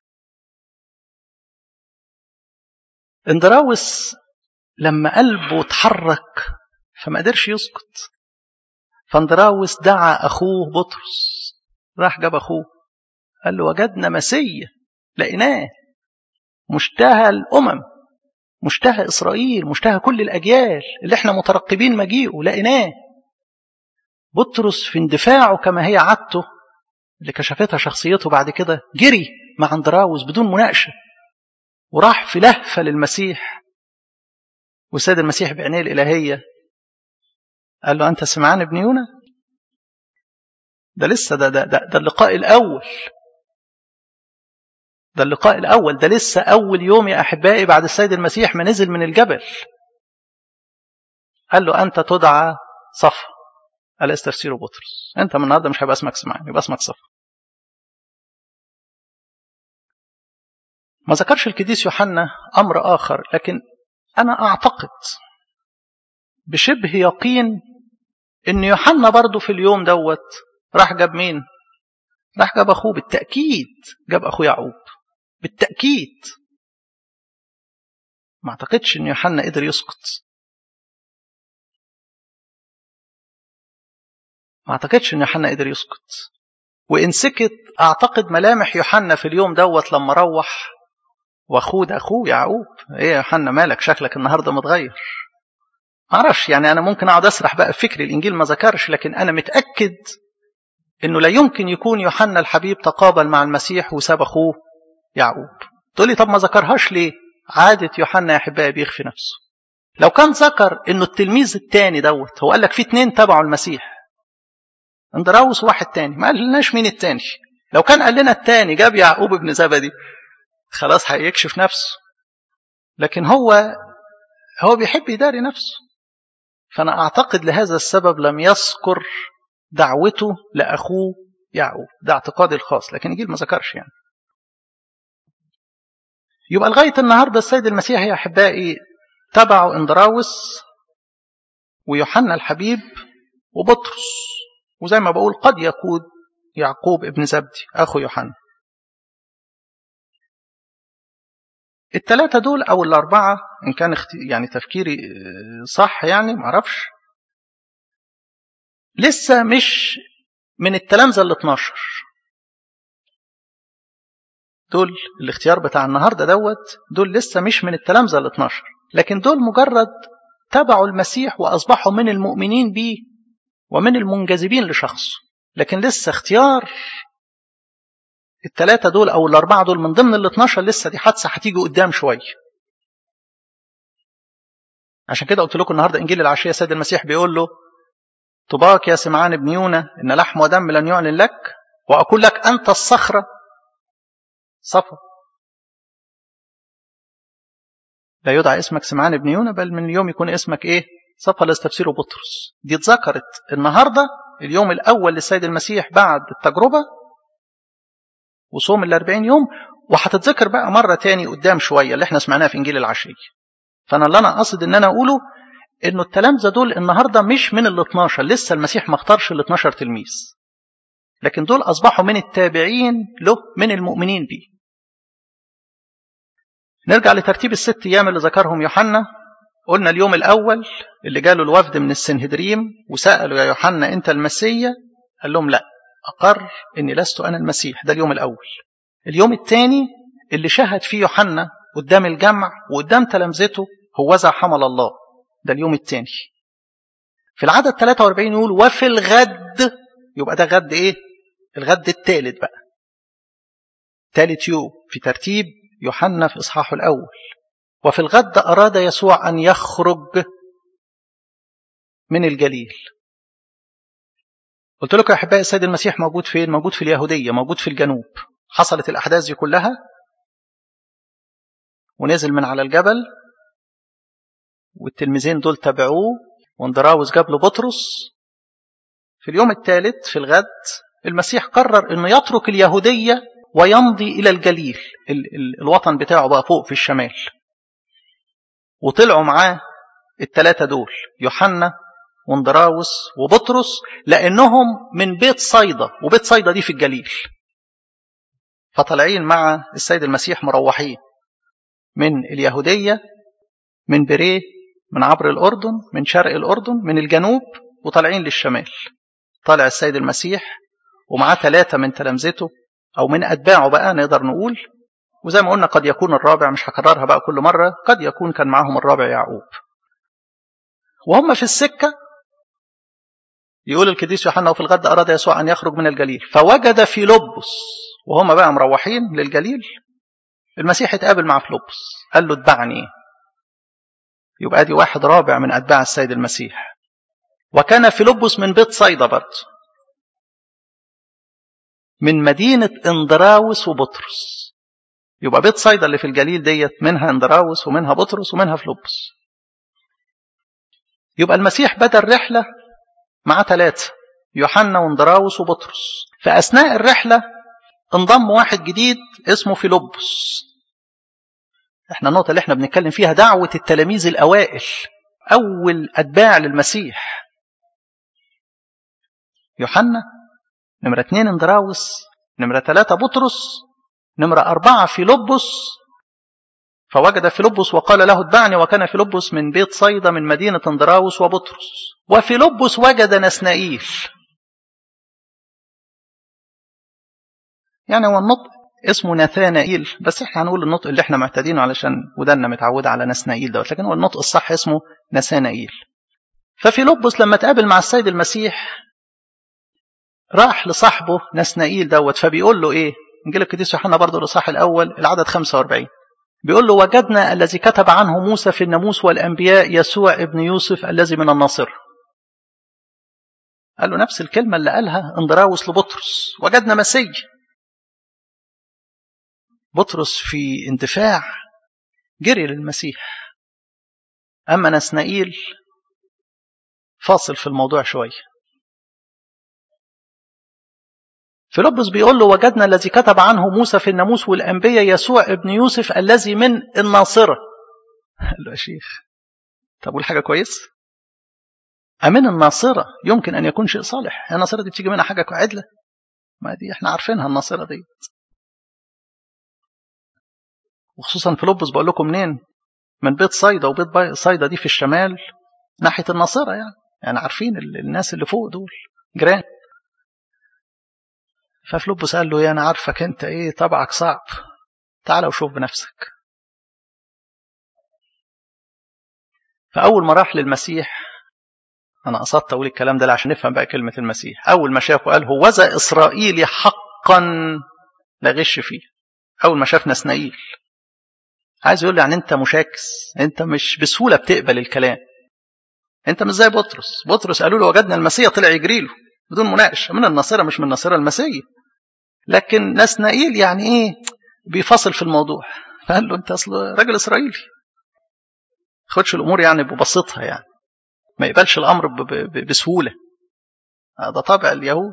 اندراوس لما قلبه اتحرك فما قدرش يسكت فاندراوس دعا أخوه بطرس راح جاب أخوه قال له وجدنا مسيا لقيناه مشتهى الأمم مشتهى إسرائيل مشتهى كل الأجيال اللي احنا مترقبين مجيئه لقيناه بطرس في اندفاعه كما هي عادته اللي كشفتها شخصيته بعد كده جري مع اندراوس بدون مناقشة وراح في لهفة للمسيح والسيد المسيح بعينيه الإلهية قال له أنت سمعان ابن يونا ده لسه ده, ده, ده, ده اللقاء الأول ده اللقاء الأول ده لسه أول يوم يا أحبائي بعد السيد المسيح ما نزل من الجبل قال له أنت تدعى صفا قال استفسير بطرس أنت من النهارده مش هيبقى اسمك سمعان يبقى اسمك صفا ما ذكرش القديس يوحنا أمر آخر لكن أنا أعتقد بشبه يقين إن يوحنا برضه في اليوم دوت راح جاب مين؟ راح جاب أخوه بالتأكيد جاب أخوه يعقوب بالتأكيد ما أعتقدش إن يوحنا قدر يسقط ما أعتقدش إن يوحنا قدر يسقط وإن سكت أعتقد ملامح يوحنا في اليوم دوت لما روح واخوه ده اخوه يعقوب ايه يا يوحنا مالك شكلك النهارده متغير معرفش يعني انا ممكن اقعد اسرح بقى في فكر الانجيل ما ذكرش لكن انا متاكد انه لا يمكن يكون يوحنا الحبيب تقابل مع المسيح وساب اخوه يعقوب تقول لي طب ما ذكرهاش ليه عادة يوحنا يا احبائي بيخفي نفسه لو كان ذكر انه التلميذ الثاني دوت هو قال لك في اتنين تبعوا المسيح اندراوس واحد تاني ما قالناش مين التاني لو كان قال لنا التاني جاب يعقوب ابن زبدي خلاص هيكشف نفسه لكن هو هو بيحب يداري نفسه فأنا أعتقد لهذا السبب لم يذكر دعوته لأخوه يعقوب ده اعتقادي الخاص لكن الجيل ما ذكرش يعني يبقى لغاية النهاردة السيد المسيح يا أحبائي تبعوا اندراوس ويوحنا الحبيب وبطرس وزي ما بقول قد يكون يعقوب ابن زبدي أخو يوحنا الثلاثة دول أو الأربعة إن كان يعني تفكيري صح يعني معرفش لسه مش من التلامذة ال 12 دول الاختيار بتاع النهارده دوت دول لسه مش من التلامذة ال 12 لكن دول مجرد تبعوا المسيح وأصبحوا من المؤمنين به ومن المنجذبين لشخصه لكن لسه اختيار الثلاثة دول أو الأربعة دول من ضمن ال 12 لسه دي حادثة هتيجي قدام شوية. عشان كده قلت لكم النهارده إنجيل العشية سيد المسيح بيقول له طباك يا سمعان ابن يونا إن لحم ودم لن يعلن لك وأقول لك أنت الصخرة صفا. لا يدعى اسمك سمعان ابن يونا بل من اليوم يكون اسمك إيه؟ صفها لاستفسيره بطرس دي اتذكرت النهارده اليوم الاول للسيد المسيح بعد التجربه وصوم الأربعين يوم وهتتذكر بقى مرة تاني قدام شوية اللي احنا سمعناها في إنجيل العشية فأنا اللي أنا قصد إن أنا أقوله إنه التلامذة دول النهاردة مش من ال 12 لسه المسيح ما اختارش ال 12 تلميذ لكن دول أصبحوا من التابعين له من المؤمنين بيه نرجع لترتيب الست أيام اللي ذكرهم يوحنا قلنا اليوم الأول اللي جاله الوفد من السنهدريم وسألوا يا يوحنا أنت المسيا قال لهم لا أقر إني لست أنا المسيح ده اليوم الأول اليوم الثاني اللي شهد فيه يوحنا قدام الجمع وقدام تلامذته هوذا حمل الله ده اليوم الثاني في العدد 43 يقول وفي الغد يبقى ده غد ايه الغد الثالث بقى ثالث يوم في ترتيب يوحنا في اصحاحه الاول وفي الغد اراد يسوع ان يخرج من الجليل قلت لكم يا احبائي السيد المسيح موجود فين موجود في اليهوديه موجود في الجنوب حصلت الاحداث دي كلها ونزل من على الجبل والتلميذين دول تبعوه واندراوس جاب له بطرس في اليوم الثالث في الغد المسيح قرر انه يترك اليهوديه ويمضي الى الجليل ال ال الوطن بتاعه بقى فوق في الشمال وطلعوا معاه الثلاثه دول يوحنا واندراوس وبطرس لانهم من بيت صيدا وبيت صيدا دي في الجليل فطالعين مع السيد المسيح مروحين من اليهوديه من بريه من عبر الأردن من شرق الأردن من الجنوب وطالعين للشمال طالع السيد المسيح ومعاه ثلاثة من تلامذته أو من أتباعه بقى نقدر نقول وزي ما قلنا قد يكون الرابع مش هكررها بقى كل مرة قد يكون كان معاهم الرابع يعقوب وهم في السكة يقول القديس يوحنا وفي الغد أراد يسوع أن يخرج من الجليل فوجد فيلبس وهم بقى مروحين للجليل المسيح اتقابل مع فيلبس قال له اتبعني يبقى دي واحد رابع من أتباع السيد المسيح وكان فيلبس من بيت صيدا برضه من مدينة اندراوس وبطرس يبقى بيت صيدا اللي في الجليل ديت منها اندراوس ومنها بطرس ومنها فيلبس يبقى المسيح بدأ الرحلة مع ثلاثة يوحنا واندراوس وبطرس في أثناء الرحلة انضم واحد جديد اسمه فيلبس احنا النقطة اللي احنا بنتكلم فيها دعوة التلاميذ الأوائل أول أتباع للمسيح يوحنا نمرة اتنين اندراوس نمرة ثلاثة بطرس نمرة أربعة فيلبس فوجد فيلبس وقال له اتبعني وكان فيلبس من بيت صيدا من مدينة اندراوس وبطرس وفيلبس وجد نسنائيل يعني هو النطق اسمه نثانائيل بس احنا هنقول النطق اللي احنا معتادينه علشان ودنا متعودة على نسنائيل دوت لكن هو النطق الصح اسمه نثانائيل ففيلبس لما تقابل مع السيد المسيح راح لصاحبه نسنائيل دوت فبيقول له ايه انجيل القديس يوحنا برضه الاصحاح الاول العدد 45 بيقول له وجدنا الذي كتب عنه موسى في الناموس والانبياء يسوع ابن يوسف الذي من الناصره قال له نفس الكلمه اللي قالها اندراوس لبطرس وجدنا مسيح بطرس في اندفاع جري للمسيح أما نسنائيل فاصل في الموضوع شوية فيلبس بيقول له وجدنا الذي كتب عنه موسى في الناموس والأنبياء يسوع ابن يوسف الذي من الناصرة قال له يا شيخ طب قول حاجة كويس أمن الناصرة يمكن أن يكون شيء صالح الناصرة دي بتيجي منها حاجة عدلة ما دي احنا عارفينها الناصرة دي وخصوصا فيلبس بقول لكم منين من بيت صيدا وبيت صيدا دي في الشمال ناحية الناصرة يعني يعني عارفين الناس اللي فوق دول جيران ففلوبس قال له يا أنا عارفك أنت إيه طبعك صعب تعال وشوف بنفسك فأول ما راح للمسيح أنا قصدت أقول الكلام ده عشان نفهم بقى كلمة المسيح أول ما شافه قال هوذا إسرائيلي حقا لا غش فيه أول ما شاف نسنائيل عايز يقول له يعني انت مشاكس انت مش بسهوله بتقبل الكلام انت مش زي بطرس بطرس قالوا له وجدنا المسيح طلع يجري له بدون مناقشه من الناصره مش من الناصره المسيح لكن نسنائيل يعني ايه بيفصل في الموضوع فقال له انت اصل راجل اسرائيلي خدش الامور يعني ببسطها يعني ما يقبلش الأمر بسهولة هذا طبع اليهود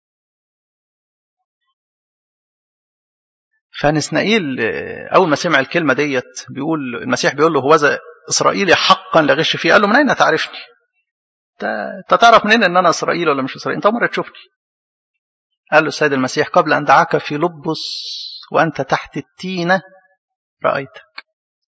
فنسنائيل أول ما سمع الكلمة ديت بيقول المسيح بيقول له هو ذا إسرائيلي حقا لا غش فيه قال له من أين تعرفني أنت تعرف منين أن أنا إسرائيل ولا مش إسرائيل أنت مرة تشوفني قال له السيد المسيح قبل أن دعاك في لبس وأنت تحت التينة رأيتك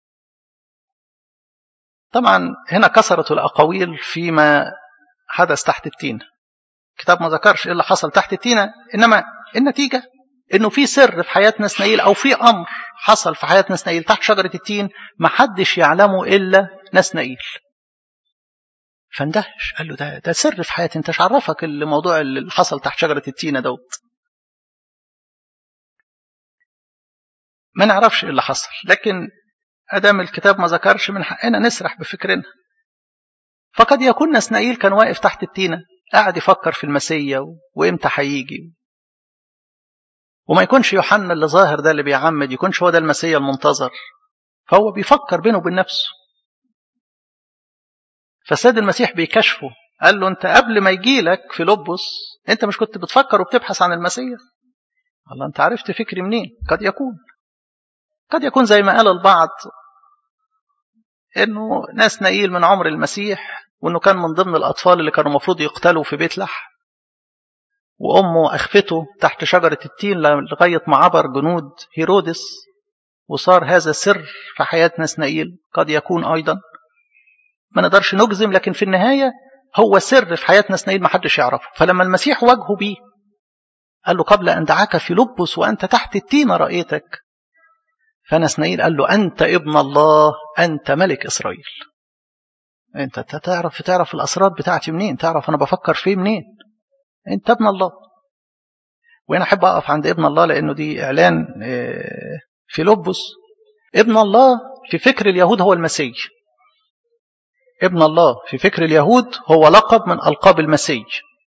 طبعا هنا كثرت الأقاويل فيما حدث تحت التينة الكتاب ما ذكرش ايه اللي حصل تحت التينة إنما النتيجة إنه في سر في حياة نسنائيل أو في أمر حصل في حياة نسنائيل تحت شجرة التين ما حدش يعلمه إلا نسنائيل فاندهش قال له ده ده سر في حياتي انت عرفك الموضوع اللي حصل تحت شجره التينه دوت ما نعرفش ايه اللي حصل لكن ادام الكتاب ما ذكرش من حقنا نسرح بفكرنا فقد يكون نسنائيل كان واقف تحت التينه قاعد يفكر في المسيا وامتى هيجي وما يكونش يوحنا اللي ظاهر ده اللي بيعمد يكونش هو ده المسيا المنتظر فهو بيفكر بينه وبين نفسه فالسيد المسيح بيكشفه قال له انت قبل ما يجي لك في لبس انت مش كنت بتفكر وبتبحث عن المسيح الله انت عرفت فكري منين قد يكون قد يكون زي ما قال البعض انه ناس نقيل من عمر المسيح وانه كان من ضمن الاطفال اللي كانوا المفروض يقتلوا في بيت لحم وامه اخفته تحت شجره التين لغايه ما عبر جنود هيرودس وصار هذا سر في حياه نسنائيل قد يكون ايضا ما نقدرش نجزم لكن في النهاية هو سر في حياة نسنائيل ما حدش يعرفه فلما المسيح واجهه بيه قال له قبل أن دعاك في لبس وأنت تحت التينة رأيتك فنسنائيل قال له أنت ابن الله أنت ملك إسرائيل أنت تعرف تعرف الأسرار بتاعتي منين تعرف أنا بفكر فيه منين أنت ابن الله وأنا أحب أقف عند ابن الله لأنه دي إعلان في لبس ابن الله في فكر اليهود هو المسيح ابن الله في فكر اليهود هو لقب من ألقاب المسيح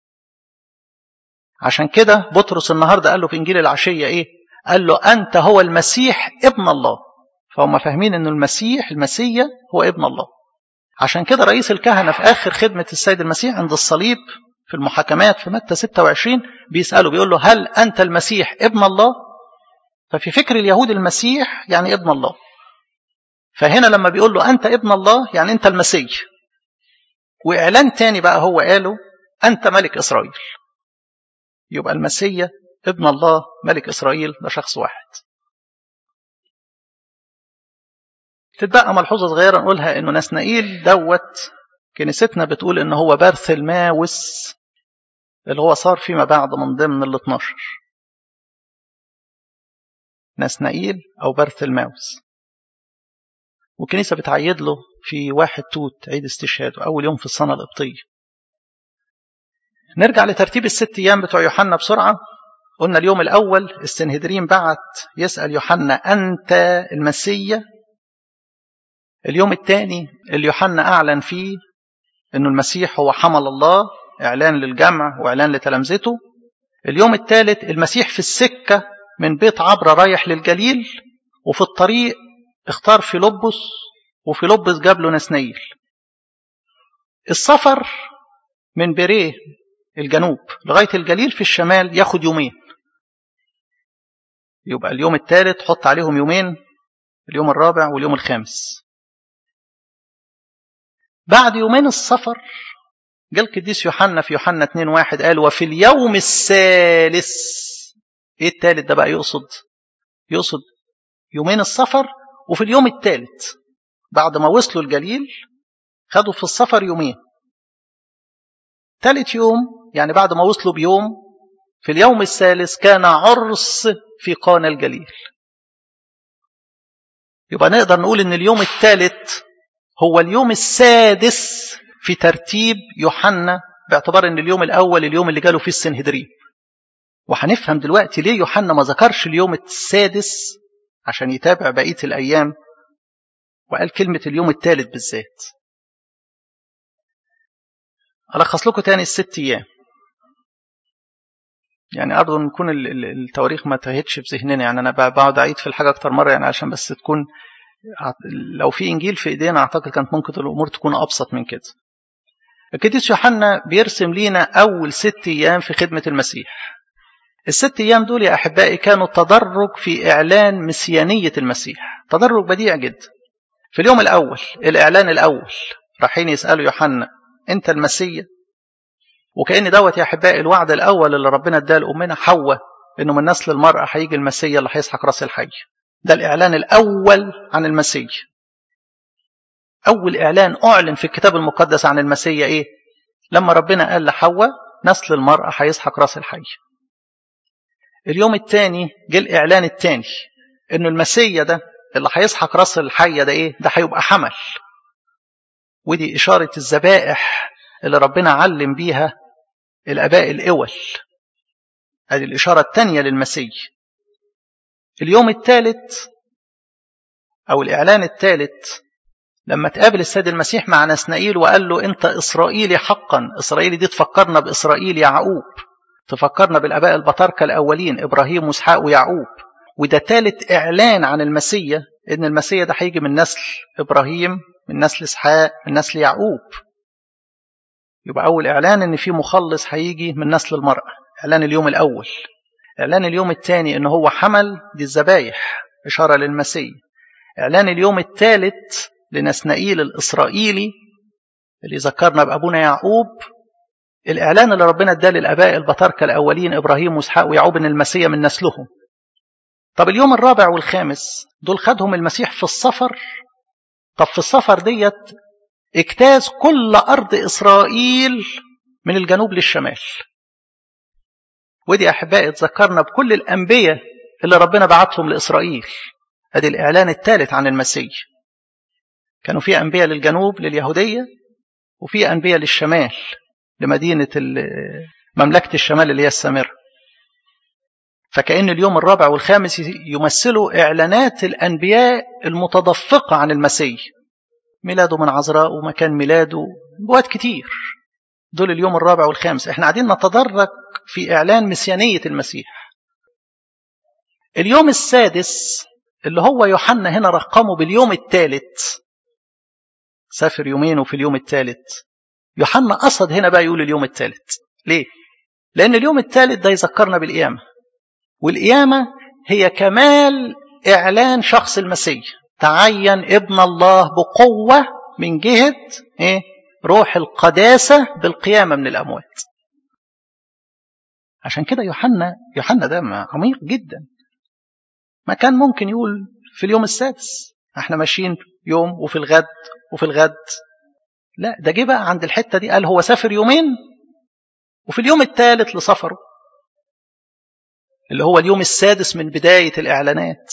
عشان كده بطرس النهاردة قال له في إنجيل العشية إيه قال له أنت هو المسيح ابن الله فهم فاهمين أن المسيح المسيح هو ابن الله عشان كده رئيس الكهنة في آخر خدمة السيد المسيح عند الصليب في المحاكمات في متى 26 بيسأله بيقول له هل أنت المسيح ابن الله ففي فكر اليهود المسيح يعني ابن الله فهنا لما بيقول له أنت ابن الله يعني أنت المسيح وإعلان تاني بقى هو قاله أنت ملك إسرائيل يبقى المسيح ابن الله ملك إسرائيل ده شخص واحد تتبقى ملحوظة صغيرة نقولها إنه نسنائيل دوت كنيستنا بتقول إن هو بارثلماوس اللي هو صار فيما بعد من ضمن ال 12 نسنائيل أو بارثلماوس والكنيسة بتعيد له في واحد توت عيد استشهاده أول يوم في السنة القبطية نرجع لترتيب الست أيام بتوع يوحنا بسرعة قلنا اليوم الأول السنهدرين بعت يسأل يوحنا أنت المسيا اليوم الثاني اللي يوحنا أعلن فيه أنه المسيح هو حمل الله إعلان للجمع وإعلان لتلامذته اليوم الثالث المسيح في السكة من بيت عبرة رايح للجليل وفي الطريق اختار فيلبس وفيلبس جاب له نسنيل السفر من بيريه الجنوب لغاية الجليل في الشمال ياخد يومين يبقى اليوم الثالث حط عليهم يومين اليوم الرابع واليوم الخامس بعد يومين السفر جاء القديس يوحنا في يوحنا 2 واحد قال وفي اليوم الثالث ايه الثالث ده بقى يقصد يقصد يومين السفر وفي اليوم الثالث بعد ما وصلوا الجليل خدوا في السفر يومين ثالث يوم يعني بعد ما وصلوا بيوم في اليوم الثالث كان عرس في قانا الجليل يبقى نقدر نقول ان اليوم الثالث هو اليوم السادس في ترتيب يوحنا باعتبار ان اليوم الاول اليوم اللي جاله فيه السنهدرين وهنفهم دلوقتي ليه يوحنا ما ذكرش اليوم السادس عشان يتابع بقيه الايام وقال كلمه اليوم الثالث بالذات ألخص لكم تاني الست أيام يعني أرجو أن يكون التواريخ ما تهتش في ذهننا يعني أنا بقعد أعيد في الحاجة أكتر مرة يعني عشان بس تكون لو في إنجيل في إيدينا أعتقد كانت ممكن الأمور تكون أبسط من كده القديس يوحنا بيرسم لينا أول ست أيام في خدمة المسيح الست أيام دول يا أحبائي كانوا تدرج في إعلان مسيانية المسيح تدرج بديع جدا في اليوم الأول الإعلان الأول رايحين يسألوا يوحنا أنت المسيح وكأن دوت يا أحبائي الوعد الأول اللي ربنا اداه لأمنا حواء إنه من نسل المرأة هيجي المسيح اللي هيسحق راس الحي ده الإعلان الأول عن المسيح أول إعلان أعلن في الكتاب المقدس عن المسيح إيه؟ لما ربنا قال لحواء نسل المرأة هيسحق راس الحي اليوم الثاني جه الإعلان الثاني إنه المسيح ده اللي هيسحق راس الحية ده إيه؟ ده هيبقى حمل ودي إشارة الذبائح اللي ربنا علم بيها الآباء الأول هذه الإشارة الثانية للمسيح اليوم الثالث أو الإعلان الثالث لما تقابل السيد المسيح مع نسنائيل وقال له أنت إسرائيلي حقا إسرائيلي دي تفكرنا بإسرائيل يعقوب تفكرنا بالآباء البطاركة الأولين إبراهيم وإسحاق ويعقوب وده ثالث إعلان عن المسيح إن المسيح ده هيجي من نسل إبراهيم من نسل إسحاق من نسل يعقوب يبقى أول إعلان إن في مخلص هيجي من نسل المرأة إعلان اليوم الأول إعلان اليوم الثاني إن هو حمل دي الذبايح إشارة للمسيح إعلان اليوم الثالث لنسنائيل الإسرائيلي اللي ذكرنا بأبونا يعقوب الإعلان اللي ربنا اداه للآباء البطاركة الأولين إبراهيم وإسحاق ويعقوب إن المسيح من نسلهم طب اليوم الرابع والخامس دول خدهم المسيح في السفر طب في السفر ديت اجتاز كل أرض إسرائيل من الجنوب للشمال ودي أحبائي تذكرنا بكل الأنبياء اللي ربنا بعتهم لإسرائيل ادي الإعلان الثالث عن المسيح كانوا في أنبياء للجنوب لليهودية وفي أنبياء للشمال لمدينة مملكة الشمال اللي هي السامرة فكأن اليوم الرابع والخامس يمثلوا إعلانات الأنبياء المتدفقة عن المسيح ميلاده من عذراء ومكان ميلاده بوقت كتير دول اليوم الرابع والخامس احنا قاعدين نتدرج في إعلان مسيانية المسيح اليوم السادس اللي هو يوحنا هنا رقمه باليوم الثالث سافر يومين وفي اليوم الثالث يوحنا قصد هنا بقى يقول اليوم الثالث ليه لأن اليوم الثالث ده يذكرنا بالقيامة والقيامة هي كمال إعلان شخص المسيح تعين ابن الله بقوة من جهة إيه؟ روح القداسة بالقيامة من الأموات عشان كده يوحنا يوحنا ده عميق جدا ما كان ممكن يقول في اليوم السادس احنا ماشيين يوم وفي الغد وفي الغد لا ده جه بقى عند الحتة دي قال هو سافر يومين وفي اليوم الثالث لسفره اللي هو اليوم السادس من بداية الإعلانات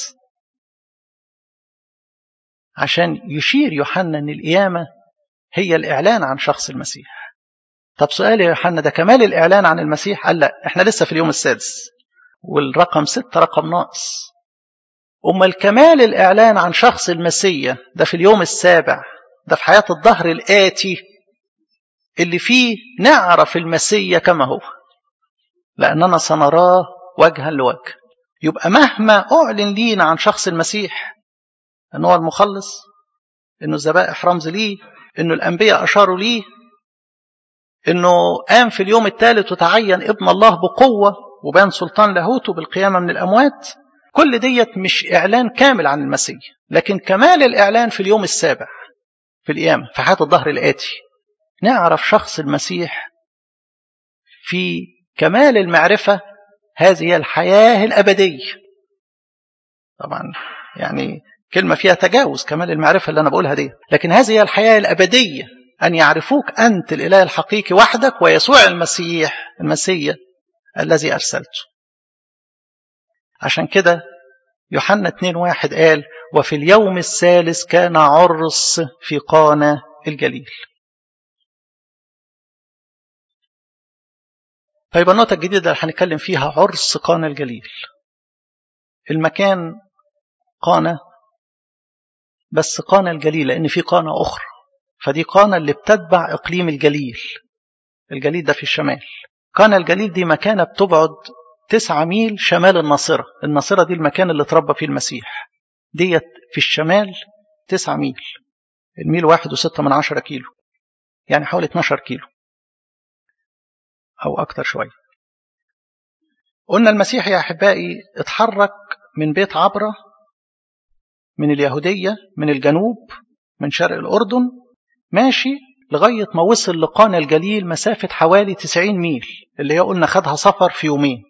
عشان يشير يوحنا أن القيامة هي الإعلان عن شخص المسيح طب سؤال يا يوحنا ده كمال الإعلان عن المسيح قال لا احنا لسه في اليوم السادس والرقم ستة رقم ناقص أما الكمال الإعلان عن شخص المسيح ده في اليوم السابع ده في حياة الظهر الآتي اللي فيه نعرف المسيح كما هو لأننا سنراه وجها لوجه يبقى مهما أعلن لينا عن شخص المسيح أنه هو المخلص أنه الذبائح رمز ليه أنه الأنبياء أشاروا ليه أنه قام في اليوم الثالث وتعين ابن الله بقوة وبان سلطان لاهوته بالقيامة من الأموات كل ديت مش إعلان كامل عن المسيح لكن كمال الإعلان في اليوم السابع في القيامة في حياة الظهر الآتي نعرف شخص المسيح في كمال المعرفة هذه هي الحياة الأبدية طبعا يعني كلمة فيها تجاوز كمال المعرفة اللي أنا بقولها دي لكن هذه هي الحياة الأبدية أن يعرفوك أنت الإله الحقيقي وحدك ويسوع المسيح المسيح الذي أرسلته عشان كده يوحنا 2 واحد قال وفي اليوم الثالث كان عرس في قانا الجليل طيب النقطة الجديدة اللي هنتكلم فيها عرس قانا الجليل المكان قانا بس قانا الجليل لأن في قانا أخرى فدي قانا اللي بتتبع إقليم الجليل الجليل ده في الشمال قانا الجليل دي مكانة بتبعد تسعة ميل شمال الناصرة الناصرة دي المكان اللي اتربى فيه المسيح ديت في الشمال تسعة ميل الميل واحد وستة من عشرة كيلو يعني حوالي 12 كيلو أو أكتر شوية قلنا المسيح يا أحبائي اتحرك من بيت عبرة من اليهودية من الجنوب من شرق الأردن ماشي لغاية ما وصل لقانا الجليل مسافة حوالي 90 ميل اللي هي قلنا خدها سفر في يومين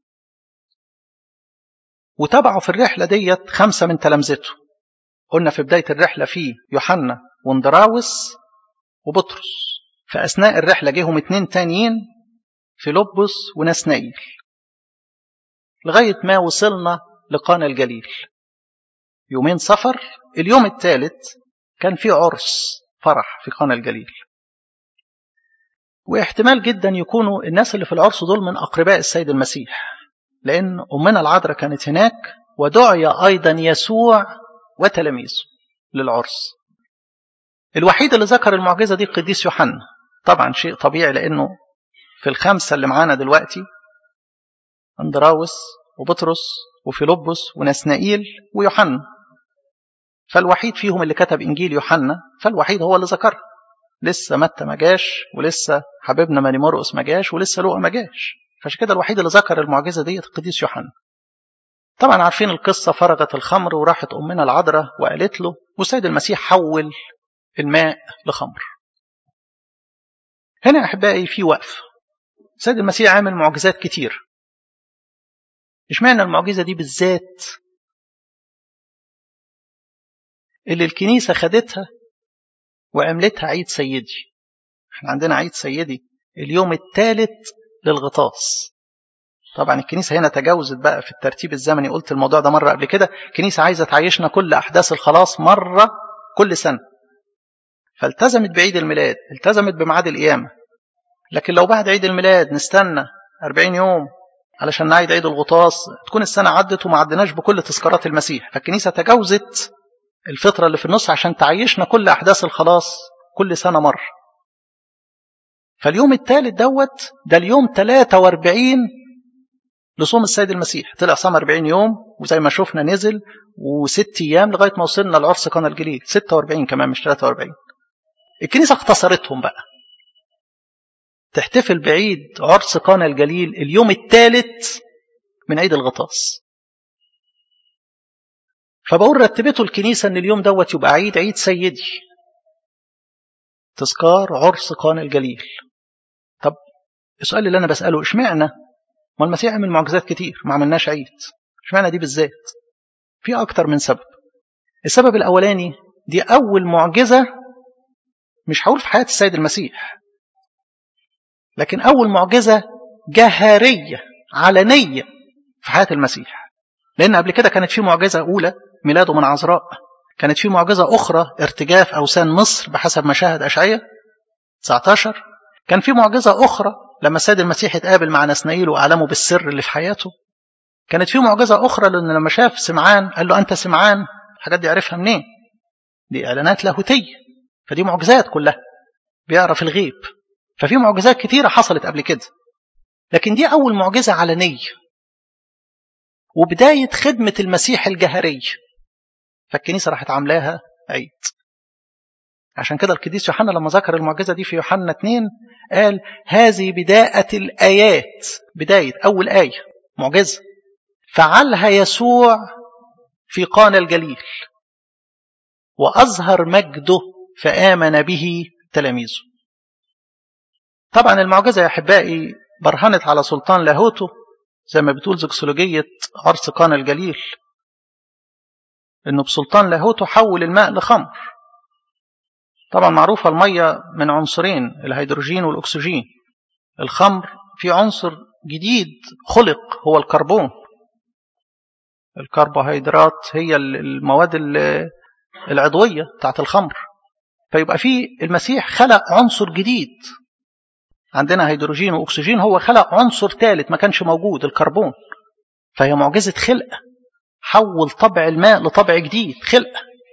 وتابعوا في الرحلة ديت خمسة من تلامذته قلنا في بداية الرحلة في يوحنا واندراوس وبطرس في أثناء الرحلة جيهم اتنين تانيين فيلبس ونسنائيل لغاية ما وصلنا لقانا الجليل يومين سفر اليوم الثالث كان في عرس فرح في قانا الجليل واحتمال جدا يكونوا الناس اللي في العرس دول من أقرباء السيد المسيح لأن أمنا العذراء كانت هناك ودعي أيضا يسوع وتلاميذه للعرس الوحيد اللي ذكر المعجزة دي القديس يوحنا طبعا شيء طبيعي لأنه في الخمسة اللي معانا دلوقتي اندراوس وبطرس وفيلبس ونسنائيل ويوحنا فالوحيد فيهم اللي كتب إنجيل يوحنا فالوحيد هو اللي ذكرها لسه متى ما جاش ولسه حبيبنا ماري مرقس ما جاش ولسه لوقا ما جاش فعشان كده الوحيد اللي ذكر المعجزة دي القديس يوحنا طبعا عارفين القصة فرغت الخمر وراحت أمنا العذراء وقالت له والسيد المسيح حول الماء لخمر هنا يا أحبائي في وقف السيد المسيح عامل معجزات كتير اشمعنى المعجزة دي بالذات اللي الكنيسة خدتها وعملتها عيد سيدي احنا عندنا عيد سيدي اليوم الثالث للغطاس طبعا الكنيسة هنا تجاوزت بقى في الترتيب الزمني قلت الموضوع ده مرة قبل كده الكنيسة عايزة تعيشنا كل أحداث الخلاص مرة كل سنة فالتزمت بعيد الميلاد التزمت بميعاد القيامة لكن لو بعد عيد الميلاد نستنى 40 يوم علشان نعيد عيد الغطاس تكون السنة عدت وما عدناش بكل تذكارات المسيح فالكنيسة تجاوزت الفترة اللي في النص عشان تعيشنا كل أحداث الخلاص كل سنة مرة فاليوم الثالث دوت ده اليوم 43 لصوم السيد المسيح طلع صام 40 يوم وزي ما شفنا نزل وست أيام لغاية ما وصلنا لعرس قنا الجليل 46 كمان مش 43 الكنيسة اختصرتهم بقى تحتفل بعيد عرس قانا الجليل اليوم الثالث من عيد الغطاس فبقول رتبته الكنيسة ان اليوم دوت يبقى عيد عيد سيدي تذكار عرس قانا الجليل طب السؤال اللي انا بسأله اشمعنى ما المسيح عمل معجزات كتير ما عملناش عيد اشمعنى دي بالذات في اكتر من سبب السبب الاولاني دي اول معجزة مش هقول في حياة السيد المسيح لكن أول معجزة جهارية علنية في حياة المسيح لأن قبل كده كانت في معجزة أولى ميلاده من عذراء كانت في معجزة أخرى ارتجاف أوثان مصر بحسب مشاهد أشعية 19 كان في معجزة أخرى لما السيد المسيح اتقابل مع نسنائيل وأعلمه بالسر اللي في حياته كانت في معجزة أخرى لأن لما شاف سمعان قال له أنت سمعان الحاجات دي عرفها منين دي إعلانات لاهوتية فدي معجزات كلها بيعرف الغيب ففي معجزات كتيرة حصلت قبل كده لكن دي أول معجزة علنية وبداية خدمة المسيح الجهرية فالكنيسة راحت عاملاها عيد عشان كده القديس يوحنا لما ذكر المعجزة دي في يوحنا 2 قال هذه بداية الآيات بداية أول آية معجزة فعلها يسوع في قانا الجليل وأظهر مجده فآمن به تلاميذه طبعا المعجزة يا أحبائي برهنت على سلطان لاهوته زي ما بتقول زكسولوجية عرس قانا الجليل إنه بسلطان لاهوته حول الماء لخمر طبعا معروفة المية من عنصرين الهيدروجين والأكسجين الخمر في عنصر جديد خلق هو الكربون الكربوهيدرات هي المواد العضوية بتاعت الخمر فيبقى في المسيح خلق عنصر جديد عندنا هيدروجين واكسجين هو خلق عنصر ثالث ما كانش موجود الكربون فهي معجزه خلق حول طبع الماء لطبع جديد خلق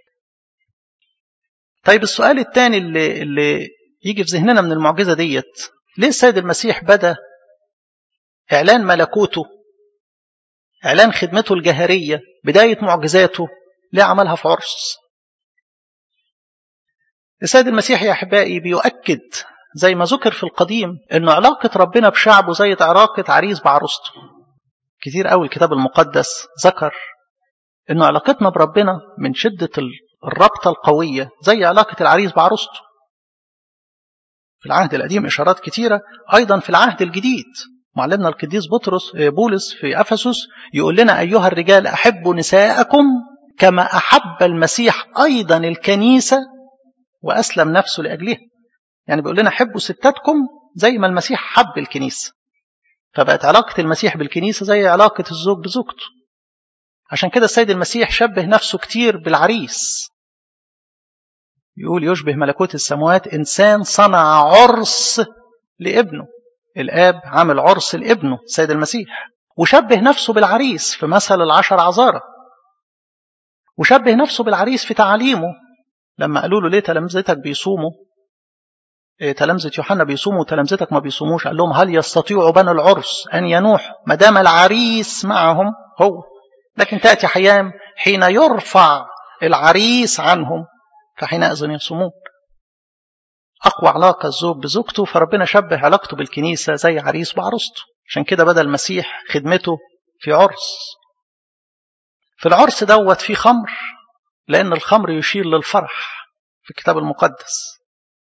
طيب السؤال الثاني اللي, اللي يجي في ذهننا من المعجزه ديت ليه السيد المسيح بدا اعلان ملكوته اعلان خدمته الجهريه بدايه معجزاته ليه عملها في عرس السيد المسيح يا أحبائي بيؤكد زي ما ذكر في القديم أن علاقة ربنا بشعبه زي علاقة عريس بعروسته كتير قوي الكتاب المقدس ذكر أن علاقتنا بربنا من شدة الرابطة القوية زي علاقة العريس بعروسته في العهد القديم إشارات كتيرة أيضا في العهد الجديد معلمنا القديس بطرس بولس في أفسس يقول لنا أيها الرجال أحبوا نساءكم كما أحب المسيح أيضا الكنيسة وأسلم نفسه لأجلها يعني بيقول لنا حبوا ستاتكم زي ما المسيح حب الكنيسة فبقت علاقة المسيح بالكنيسة زي علاقة الزوج بزوجته عشان كده السيد المسيح شبه نفسه كتير بالعريس يقول يشبه ملكوت السماوات إنسان صنع عرس لابنه الآب عامل عرس لابنه السيد المسيح وشبه نفسه بالعريس في مثل العشر عذارة وشبه نفسه بالعريس في تعاليمه لما قالوا له ليه تلامذتك بيصوموا إيه تلامذة يوحنا بيصوموا وتلامذتك ما بيصوموش قال لهم هل يستطيع بنو العرس أن ينوحوا ما دام العريس معهم هو لكن تأتي أيام حين يرفع العريس عنهم فحينئذ يصومون أقوى علاقة الزوج بزوجته فربنا شبه علاقته بالكنيسة زي عريس بعروسته عشان كده بدأ المسيح خدمته في عرس في العرس دوت في خمر لأن الخمر يشير للفرح في الكتاب المقدس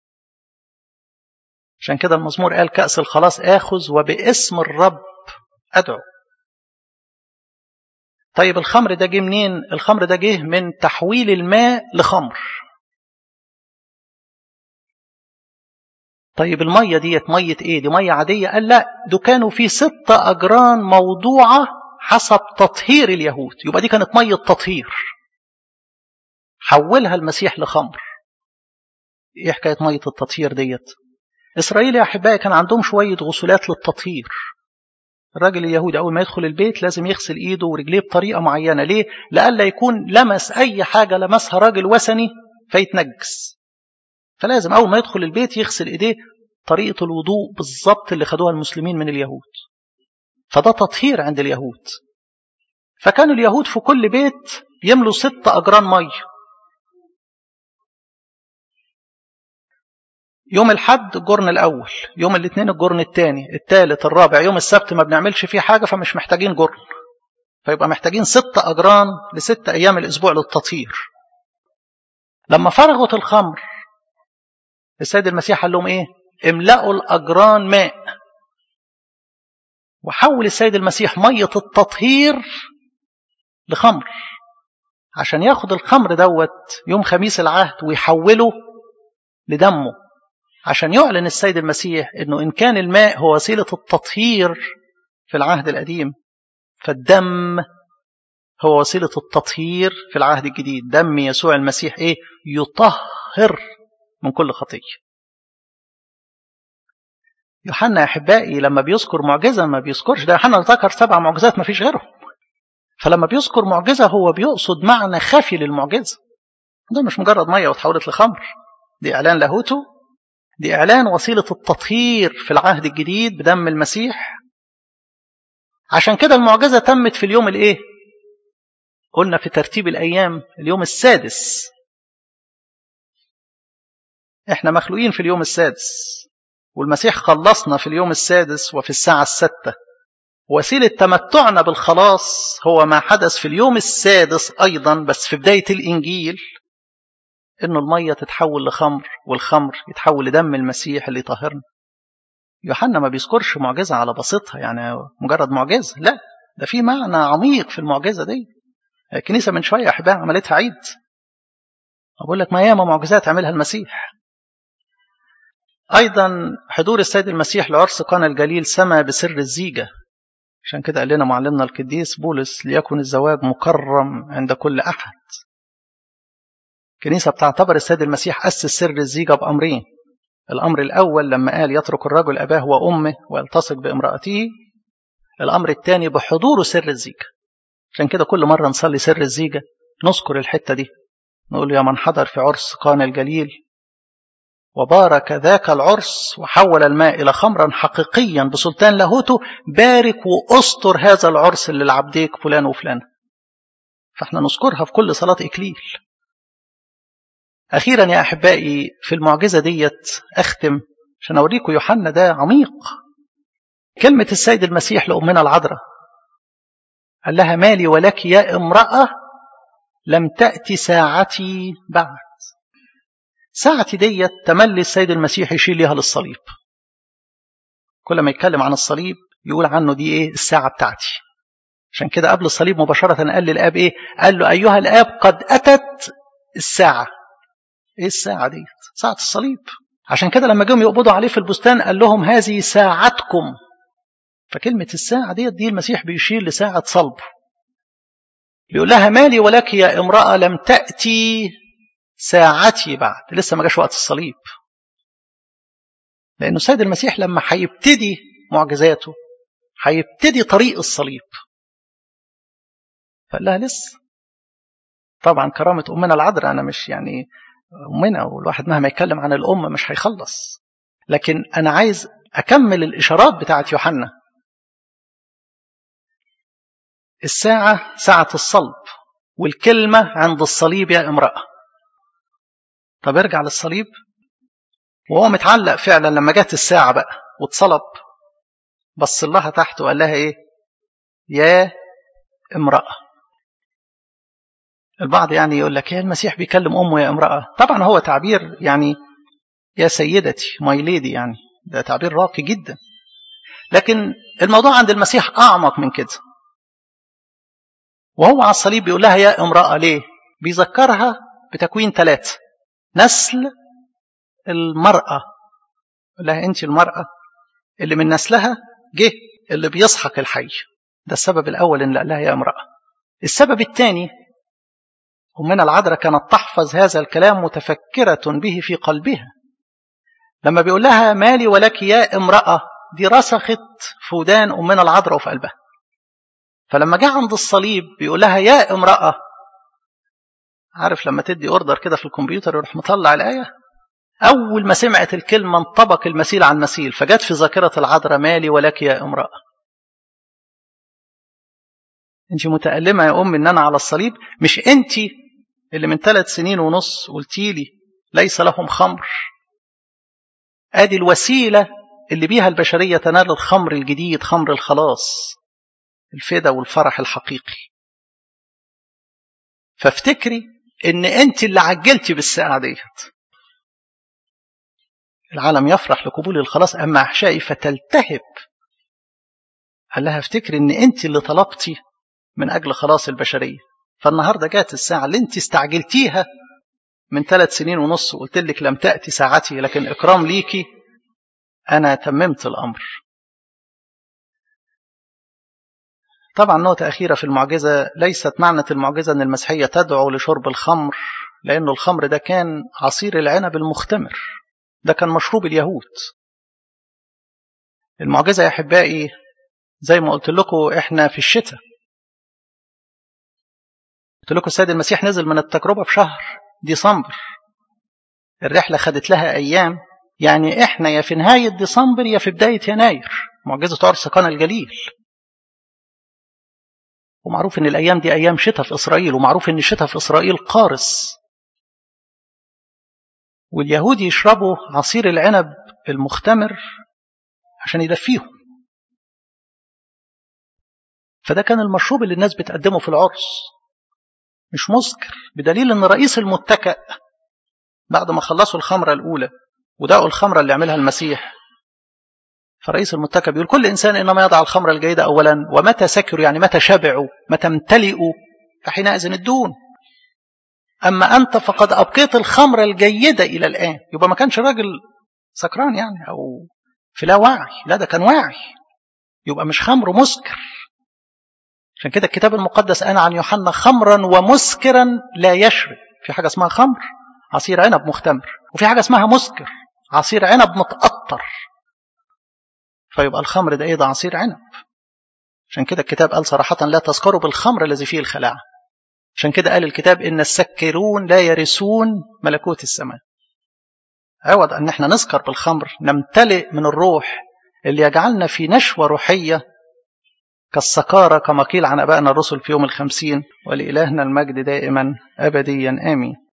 عشان كده المزمور قال كأس الخلاص آخذ وباسم الرب أدعو طيب الخمر ده جه منين الخمر ده جه من تحويل الماء لخمر طيب المية ديت مية ايه دي مية عادية قال لا ده كانوا في ست أجران موضوعة حسب تطهير اليهود يبقى دي كانت مية تطهير حولها المسيح لخمر ايه حكاية مية التطهير ديت إسرائيل يا أحبائي كان عندهم شوية غسولات للتطهير الراجل اليهودي أول ما يدخل البيت لازم يغسل إيده ورجليه بطريقة معينة ليه؟ لألا يكون لمس أي حاجة لمسها راجل وثني فيتنجس فلازم أول ما يدخل البيت يغسل إيديه طريقة الوضوء بالظبط اللي خدوها المسلمين من اليهود فده تطهير عند اليهود فكانوا اليهود في كل بيت يملوا ست أجران مية يوم الحد الجرن الأول يوم الاثنين الجرن الثاني الثالث الرابع يوم السبت ما بنعملش فيه حاجة فمش محتاجين جرن فيبقى محتاجين ست أجران لست أيام الأسبوع للتطهير لما فرغت الخمر السيد المسيح قال لهم إيه املأوا الأجران ماء وحول السيد المسيح مية التطهير لخمر عشان ياخد الخمر دوت يوم خميس العهد ويحوله لدمه عشان يعلن السيد المسيح انه ان كان الماء هو وسيله التطهير في العهد القديم فالدم هو وسيله التطهير في العهد الجديد دم يسوع المسيح ايه يطهر من كل خطيه يوحنا يا احبائي لما بيذكر معجزه ما بيذكرش ده يوحنا ذكر سبع معجزات ما فيش غيرهم فلما بيذكر معجزه هو بيقصد معنى خفي للمعجزه ده مش مجرد ميه وتحولت لخمر دي اعلان لاهوته دي إعلان وسيلة التطهير في العهد الجديد بدم المسيح عشان كده المعجزة تمت في اليوم الإيه؟ قلنا في ترتيب الأيام اليوم السادس إحنا مخلوقين في اليوم السادس والمسيح خلصنا في اليوم السادس وفي الساعة الستة وسيلة تمتعنا بالخلاص هو ما حدث في اليوم السادس أيضا بس في بداية الإنجيل انه الميه تتحول لخمر والخمر يتحول لدم المسيح اللي يطهرنا يوحنا ما بيذكرش معجزه على بسيطها يعني مجرد معجزه لا ده في معنى عميق في المعجزه دي الكنيسه من شويه احبائي عملتها عيد اقول لك ما ياما معجزات عملها المسيح ايضا حضور السيد المسيح لعرس قانا الجليل سما بسر الزيجه عشان كده قال لنا معلمنا القديس بولس ليكن الزواج مكرم عند كل احد الكنيسة بتعتبر السيد المسيح أسس سر الزيجة بأمرين الأمر الأول لما قال يترك الرجل أباه وأمه ويلتصق بامرأته الأمر الثاني بحضوره سر الزيجة عشان كده كل مرة نصلي سر الزيجة نذكر الحتة دي نقول يا من حضر في عرس قانا الجليل وبارك ذاك العرس وحول الماء إلى خمرا حقيقيا بسلطان لاهوته بارك وأسطر هذا العرس اللي لعبديك فلان وفلان فاحنا نذكرها في كل صلاة إكليل أخيرا يا أحبائي في المعجزة ديت أختم عشان أوريكم يوحنا ده عميق كلمة السيد المسيح لأمنا العذراء قال لها مالي ولك يا امرأة لم تأتي ساعتي بعد ساعتي ديت تملي السيد المسيح يشيل ليها للصليب كل ما يتكلم عن الصليب يقول عنه دي ايه الساعة بتاعتي عشان كده قبل الصليب مباشرة قال للآب ايه قال له أيها الآب قد أتت الساعة ايه الساعة دي ساعة الصليب عشان كده لما جم يقبضوا عليه في البستان قال لهم هذه ساعتكم فكلمة الساعة دي دي المسيح بيشير لساعة صلبه بيقول لها مالي ولك يا امرأة لم تأتي ساعتي بعد لسه ما جاش وقت الصليب لأنه السيد المسيح لما هيبتدي معجزاته هيبتدي طريق الصليب فقال لها لسه طبعا كرامة أمنا العذراء أنا مش يعني أمنا والواحد مهما يتكلم عن الأم مش هيخلص لكن أنا عايز أكمل الإشارات بتاعت يوحنا الساعة ساعة الصلب والكلمة عند الصليب يا امرأة طب ارجع للصليب وهو متعلق فعلا لما جت الساعة بقى واتصلب بص لها تحت وقال لها ايه يا امرأة البعض يعني يقول لك يا المسيح بيكلم أمه يا امرأة طبعا هو تعبير يعني يا سيدتي ماي ليدي يعني ده تعبير راقي جدا لكن الموضوع عند المسيح أعمق من كده وهو على الصليب بيقول لها يا امرأة ليه بيذكرها بتكوين ثلاثة نسل المرأة يقول لها أنت المرأة اللي من نسلها جه اللي بيسحق الحي ده السبب الأول إن قال لها يا امرأة السبب الثاني أمنا العذراء كانت تحفظ هذا الكلام متفكرة به في قلبها لما بيقول لها مالي ولك يا امرأة دي رسخت في ودان أمنا العذراء وفي قلبها فلما جاء عند الصليب بيقول لها يا امرأة عارف لما تدي اوردر كده في الكمبيوتر يروح مطلع الآية أول ما سمعت الكلمة انطبق المثيل عن مثيل فجت في ذاكرة العذراء مالي ولك يا امرأة انت متألمة يا أم ان أنا على الصليب مش انت اللي من ثلاث سنين ونص قلتي لي ليس لهم خمر ادي الوسيلة اللي بيها البشرية تنال الخمر الجديد خمر الخلاص الفدا والفرح الحقيقي فافتكري ان انت اللي عجلتي بالساعة ديت العالم يفرح لقبول الخلاص اما احشائي فتلتهب قال لها افتكري ان انت اللي طلبتي من اجل خلاص البشريه فالنهارده جات الساعه اللي انت استعجلتيها من ثلاث سنين ونص وقلت لك لم تاتي ساعتي لكن اكرام ليكي انا تممت الامر طبعا نقطة أخيرة في المعجزة ليست معنى المعجزة أن المسيحية تدعو لشرب الخمر لأنه الخمر ده كان عصير العنب المختمر ده كان مشروب اليهود المعجزة يا أحبائي زي ما قلت لكم إحنا في الشتاء قلت لكم السيد المسيح نزل من التجربة في شهر ديسمبر الرحلة خدت لها أيام يعني إحنا يا في نهاية ديسمبر يا في بداية يناير معجزة عرس قنا الجليل ومعروف ان الايام دي ايام شتاء في اسرائيل ومعروف ان الشتاء في اسرائيل قارس واليهود يشربوا عصير العنب المختمر عشان يدفيهم فده كان المشروب اللي الناس بتقدمه في العرس مش مسكر بدليل ان رئيس المتكأ بعد ما خلصوا الخمرة الأولى ودقوا الخمرة اللي عملها المسيح فرئيس المتكى بيقول كل إنسان إنما يضع الخمر الجيدة أولا ومتى سكروا يعني متى شبعوا متى امتلئوا فحينئذ الدون أما أنت فقد أبقيت الخمر الجيدة إلى الآن يبقى ما كانش راجل سكران يعني أو في لا وعي لا ده كان واعي يبقى مش خمر مسكر عشان كده الكتاب المقدس قال عن يوحنا خمرا ومسكرا لا يشرب في حاجة اسمها خمر عصير عنب مختمر وفي حاجة اسمها مسكر عصير عنب متأطر فيبقى الخمر ده ايه ده عصير عنب عشان كده الكتاب قال صراحة لا تسكروا بالخمر الذي فيه الخلاعة عشان كده قال الكتاب إن السكرون لا يرثون ملكوت السماء عوض أن احنا نسكر بالخمر نمتلئ من الروح اللي يجعلنا في نشوة روحية كالسكارة كما قيل عن أبائنا الرسل في يوم الخمسين ولإلهنا المجد دائما أبديا آمين